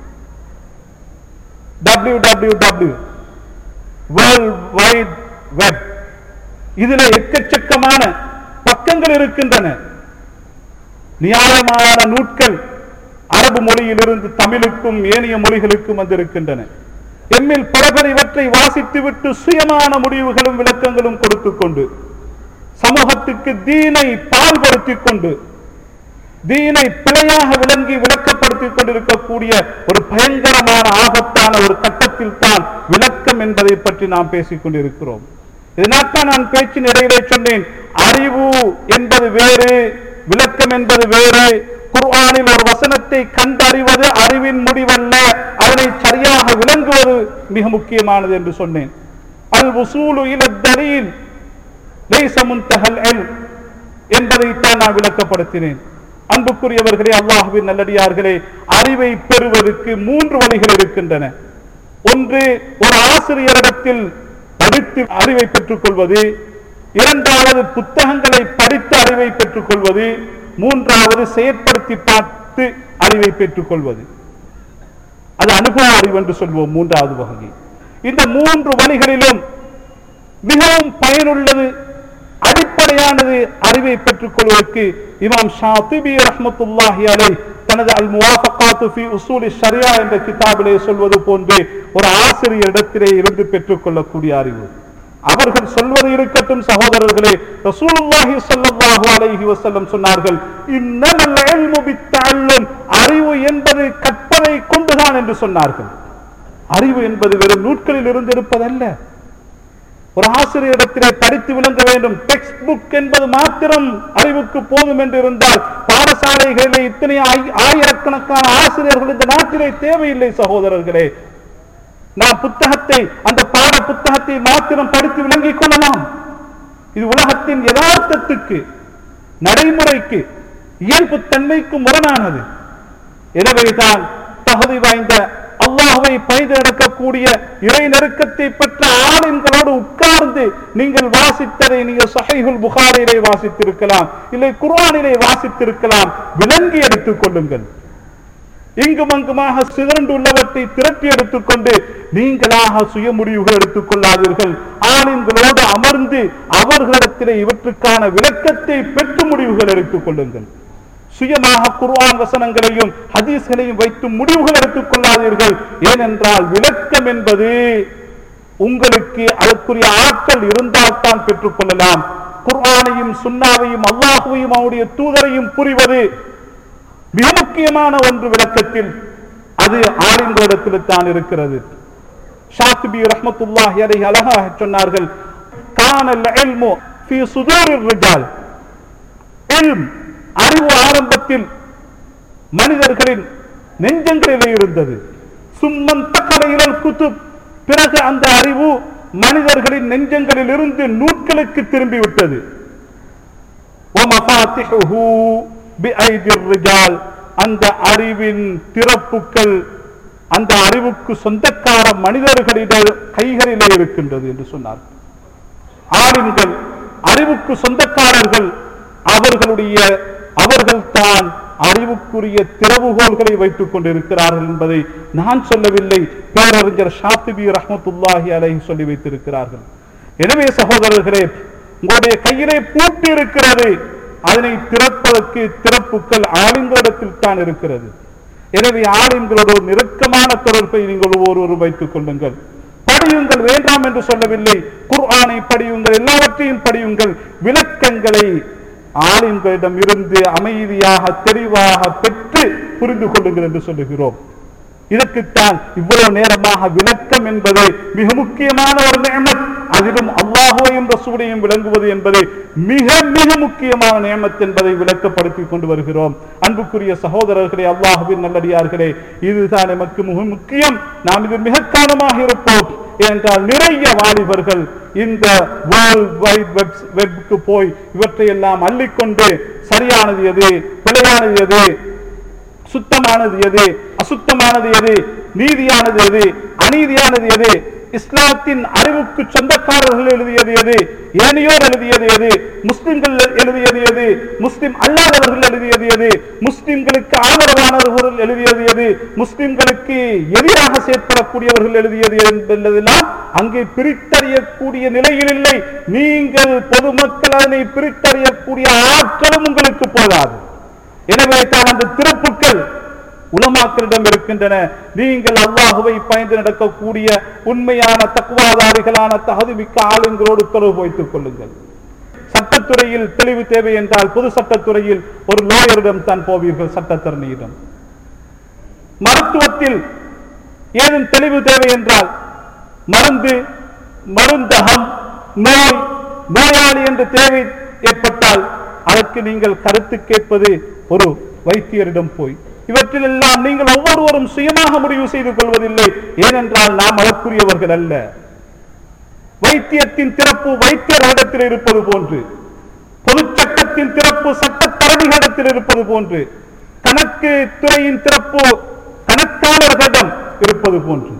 W W W world wide web இதில் எக்கச்சக்கமான பக்கங்கள் இருக்கின்றன நியாயமான நூட்கள் அரபு மொழியிலிருந்து தமிழுக்கும் ஏனைய மொழிகளுக்கும் வந்திருக்கின்றன எம்மில் பல பேர் இவற்றை வாசித்துவிட்டு சுயமான முடிவுகளும் விளக்கங்களும் கொடுத்துக் கொண்டு சமூகத்துக்கு தீனை பால்படுத்திக் கொண்டு தீனை பிழையாக விளங்கி விளக்கப்படுத்திக் கொண்டிருக்கக்கூடிய ஒரு பயங்கரமான ஆபத்தான ஒரு கட்டத்தில் தான் விளக்கம் என்பதை பற்றி நாம் பேசிக் கொண்டிருக்கிறோம் இதனால்தான் நான் பேச்சின் இடையிலே சொன்னேன் அறிவு என்பது வேறு விளக்கம் என்பது வேறு குர்ஆனில் ஒரு வசனத்தை கண்டறிவது அறிவின் முடிவல்ல அதனை சரியாக விளங்குவது மிக முக்கியமானது என்று சொன்னேன் அல் உசூலு இல தலீல் லைஸ முன்தஹல் இல்ம் என்பதைத்தான் நான் விளக்கப்படுத்தினேன் அன்புக்குரியவர்களே அல்லாஹ்வின் நல்லடியார்களே அறிவை பெறுவதற்கு மூன்று வழிகள் இருக்கின்றன ஒன்று ஒரு ஆசிரியரிடத்தில் படித்து அறிவை பெற்றுக் கொள்வது இரண்டாவது புத்தகங்களை படித்து அறிவை பெற்றுக் கொள்வது மூன்றாவது செயற்படுத்தி பார்த்து அறிவை பெற்றுக் கொள்வது அது அனுபவ அறிவு என்று சொல்வோம் மூன்றாவது வகை இந்த மூன்று வழிகளிலும் மிகவும் பயனுள்ளது அடிப்படையானது அறிவை பெற்றுக் கொள்வதற்கு இமாம் ஷாத்திபி ரஹ்மத்துல்லாஹி அலை தனது அல் முவாஃபகாத்து ஃபி உசூலி ஷரியா என்ற கிதாபிலே சொல்வது போன்று ஒரு ஆசிரியரிடத்திலே இருந்து பெற்றுக் கொள்ளக்கூடிய அறிவு அவர்கள் சொல்வது இருக்கட்டும் சகோதரர்களே ரசூலுல்லாஹி ஸல்லல்லாஹு அலைஹி வஸல்லம் சொன்னார்கள் இன்னமல் இல்மு பித்தஅல்லும் அறிவு என்பது கற்பதை கொண்டுதான் என்று சொன்னார்கள் அறிவு என்பது வெறும் நூட்களில் இருந்து இருப்பதல்ல ஒரு ஆசிரியரிடத்திலே படித்து விளங்க வேண்டும் டெக்ஸ்ட் புக் என்பது மாத்திரம் அறிவுக்கு போதும் என்று இருந்தால் பாடசாலைகளிலே இத்தனை ஆயி- ஆயிரக்கணக்கான ஆசிரியர்கள் இந்த நாட்டிலே தேவையில்லை சகோதரர்களே நாம் புத்தகத்தை அந்த பாட புத்தகத்தை மாத்திரம் படித்து விளங்கிக் கொள்ளலாம் இது உலகத்தின் யதார்த்தத்துக்கு நடைமுறைக்கு இயல்பு தன்மைக்கு முரணானது எனவேதான் தகுதி வாய்ந்த அல்லாஹ்வை பயந்து நடக்கக்கூடிய இறை நெருக்கத்தை பெற்ற ஆளுங்களோடு உட்கார்ந்து நீங்கள் வாசித்ததை நீங்கள் சஹீஹுல் புகாரிலே வாசித்திருக்கலாம் இல்லை குர்ஆனிலே வாசித்திருக்கலாம் விளங்கி எடுத்துக் கொள்ளுங்கள் இங்கும் அங்குமாக சிதறண்டுள்ளவற்றை திரட்டி எடுத்துக்கொண்டு நீங்களாக சுய முடிவுகள் எடுத்துக் கொள்ளாதீர்கள் ஆளுங்களோடு அமர்ந்து அவர்களிடத்திலே இவற்றுக்கான விளக்கத்தை பெற்று முடிவுகள் எடுத்துக் கொள்ளுங்கள் சுயமாக குர்ஆன் வசனங்களையும் ஹதீஸ்களையும் வைத்து முடிவுகள் எடுத்துக் கொள்ளாதீர்கள் ஏனென்றால் விளக்கம் என்பது உங்களுக்கு அதற்குரிய ஆற்றல் இருந்தால்தான் பெற்றுக் கொள்ளலாம் குர்ஆனையும் சுன்னாவையும் அல்லாஹுவையும் அவருடைய தூதரையும் புரிவது மிக முக்கியமான ஒன்று விளக்கத்தில் அது ஆலிம்களிடத்தில் தான் இருக்கிறது ஷாத்திபி ரஹ்மத்துல்லாஹி அலைஹி அழகாக சொன்னார்கள் கானல் இல்மு ஃபீ சுதூரிர் ரிஜால் இல்ம் அறிவு ஆரம்பத்தில் மனிதர்களின் நெஞ்சங்களிலே இருந்தது சும்மன் தக்கடையிலல் குத்துப் பிறகு அந்த அறிவு மனிதர்களின் நெஞ்சங்களில் இருந்து நூட்களுக்கு திரும்பிவிட்டது وَمَفَاتِحُهُ بِأَيْدِي الرِّجَالِ அந்த அறிவின் திறப்புக்கள் அந்த அறிவுக்கு சொந்தக்கார மனிதர்களிட கைகளிலே இருக்கின்றது என்று சொன்னார் ஆளுங்கள் அறிவுக்கு சொந்தக்காரர்கள் அவர்களுடைய அவர்கள் தான் அறிவுக்குரிய திறவுகோள்களை வைத்துக் கொண்டிருக்கிறார்கள் என்பதை நான் சொல்லவில்லை பேரறிஞர் ஷாத்திபி ரஹ்மத்துல்லாஹி அலைஹி சொல்லி வைத்திருக்கிறார்கள் எனவே சகோதரர்களே உங்களுடைய கையிலே பூட்டு இருக்கிறது அதனை திறப்பதற்கு திறப்புக்கள் ஆளுங்களிடத்தில் தான் இருக்கிறது எனவே ஆளுங்களோட ஒரு நெருக்கமான தொடர்பை நீங்கள் ஒவ்வொருவரும் வைத்துக் கொள்ளுங்கள் படியுங்கள் வேண்டாம் என்று சொல்லவில்லை குர்ஆனை படியுங்கள் எல்லாவற்றையும் படியுங்கள் விளக்கங்களை ஆலிம்களிடம் இருந்து அமைதியாக தெளிவாக பெற்று புரிந்து கொள்ளுங்கள் என்று சொல்லுகிறோம் இதற்குத்தான் இவ்வளவு நேரமாக விளக்கம் என்பது மிக முக்கியமான ஒரு நியமத் அதிலும் அல்லாஹுவையும் ரசூலையும் விளங்குவது என்பது மிக மிக முக்கியமான நியமத் என்பதை விளக்கப்படுத்திக் கொண்டு வருகிறோம் அன்புக்குரிய சகோதரர்களே அல்லாஹுவின் நல்லடியார்களே இதுதான் நமக்கு மிக முக்கியம் நாம் இது மிக காலமாக இருப்போம் ஏனென்றால் நிறைய வாலிபர்கள் இந்த வேர்ல்ட் வைட் வெப் வெப்க்கு போய் இவற்றை எல்லாம் அள்ளிக்கொண்டு சரியானது எது பிழையானது எது சுத்தமானது எது அசுத்தமானது எது நீதியானது எது அநீதியானது எது இஸ்லாத்தின் அறிவுக்கு சொந்தக்காரர்கள் எழுதியது எது ஏனையோர் எழுதியது எது முஸ்லிம்கள் எழுதியது எது முஸ்லிம் அல்லாதவர்கள் எழுதியது எது முஸ்லிம்களுக்கு ஆதரவானவர்கள் எழுதியது எது முஸ்லிம்களுக்கு எதிராக செயற்படக்கூடியவர்கள் எழுதியது என்பதெல்லாம் அங்கே பிரித்தறியக்கூடிய நிலையில் இல்லை நீங்கள் பொதுமக்கள் அதனை பிரித்தறியக்கூடிய ஆற்றலும் உங்களுக்கு போதாது எனவே தான் அந்த திறப்புக்கள் உலமாக்களிடம் இருக்கின்றன நீங்கள் அல்லாஹுவை பயந்து நடக்கக்கூடிய உண்மையான தக்குவாதாரிகளான தகுதிமிக்க ஆளுங்களோடு தொடர்பு வைத்துக் கொள்ளுங்கள் சட்டத்துறையில் தெளிவு தேவை என்றால் பொது சட்டத்துறையில் ஒரு லாயரிடம் தான் போவீர்கள் சட்டத்தரணியிடம் மருத்துவத்தில் ஏதும் தெளிவு தேவை என்றால் மருந்து மருந்தகம் நோய் நோயாளி என்ற தேவை ஏற்பட்டால் அதற்கு நீங்கள் கருத்து கேட்பது ஒரு வைத்தியரிடம் போய் இவற்றிலெல்லாம் நீங்கள் ஒவ்வொருவரும் சுயமாக முடிவு செய்து கொள்வதில்லை ஏனென்றால் நாம் அதற்குரியவர்கள் அல்ல வைத்தியத்தின் திறப்பு வைத்தியர்களிடத்தில் இருப்பது போன்று பொது சட்டத்தின் திறப்பு சட்டத்தரணிகளிடத்தில் இருப்பது போன்று கணக்கு துறையின் திறப்பு கணக்காளர்களிடம் இருப்பது போன்று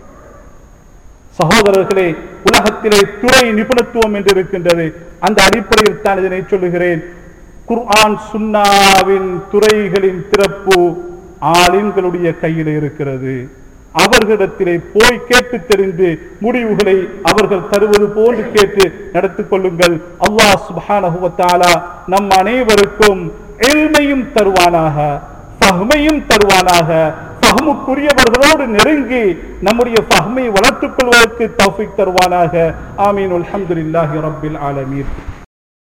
சகோதரர்களே உலகத்திலே துறை நிபுணத்துவம் என்று இருக்கின்றது அந்த அடிப்படையில் தான் இதனை சொல்லுகிறேன் குர்ஆன் சுன்னாவின் துறைகளின் திறப்பு ஆலிம்களுடைய கையில் இருக்கிறது அவர்களிடத்திலே போய் கேட்டு தெரிந்து முடிவுகளை அவர்கள் தருவது போன்று கேட்டு நடத்திக் கொள்ளுங்கள் அல்லாஹ் சுப்ஹானஹு வ தஆலா நம் அனைவருக்கும் எல்மையும் தருவானாக ஃபஹ்மையும் தருவானாக ஃபஹ்முக்குரியவர்களோடு நெருங்கி நம்முடைய ஃபஹ்மை வளர்த்துக் கொள்வதற்கு தௌஃபிக் தருவானாக ஆமீன் அல்ஹம்துலில்லாஹி ரப்பில் ஆலமீன்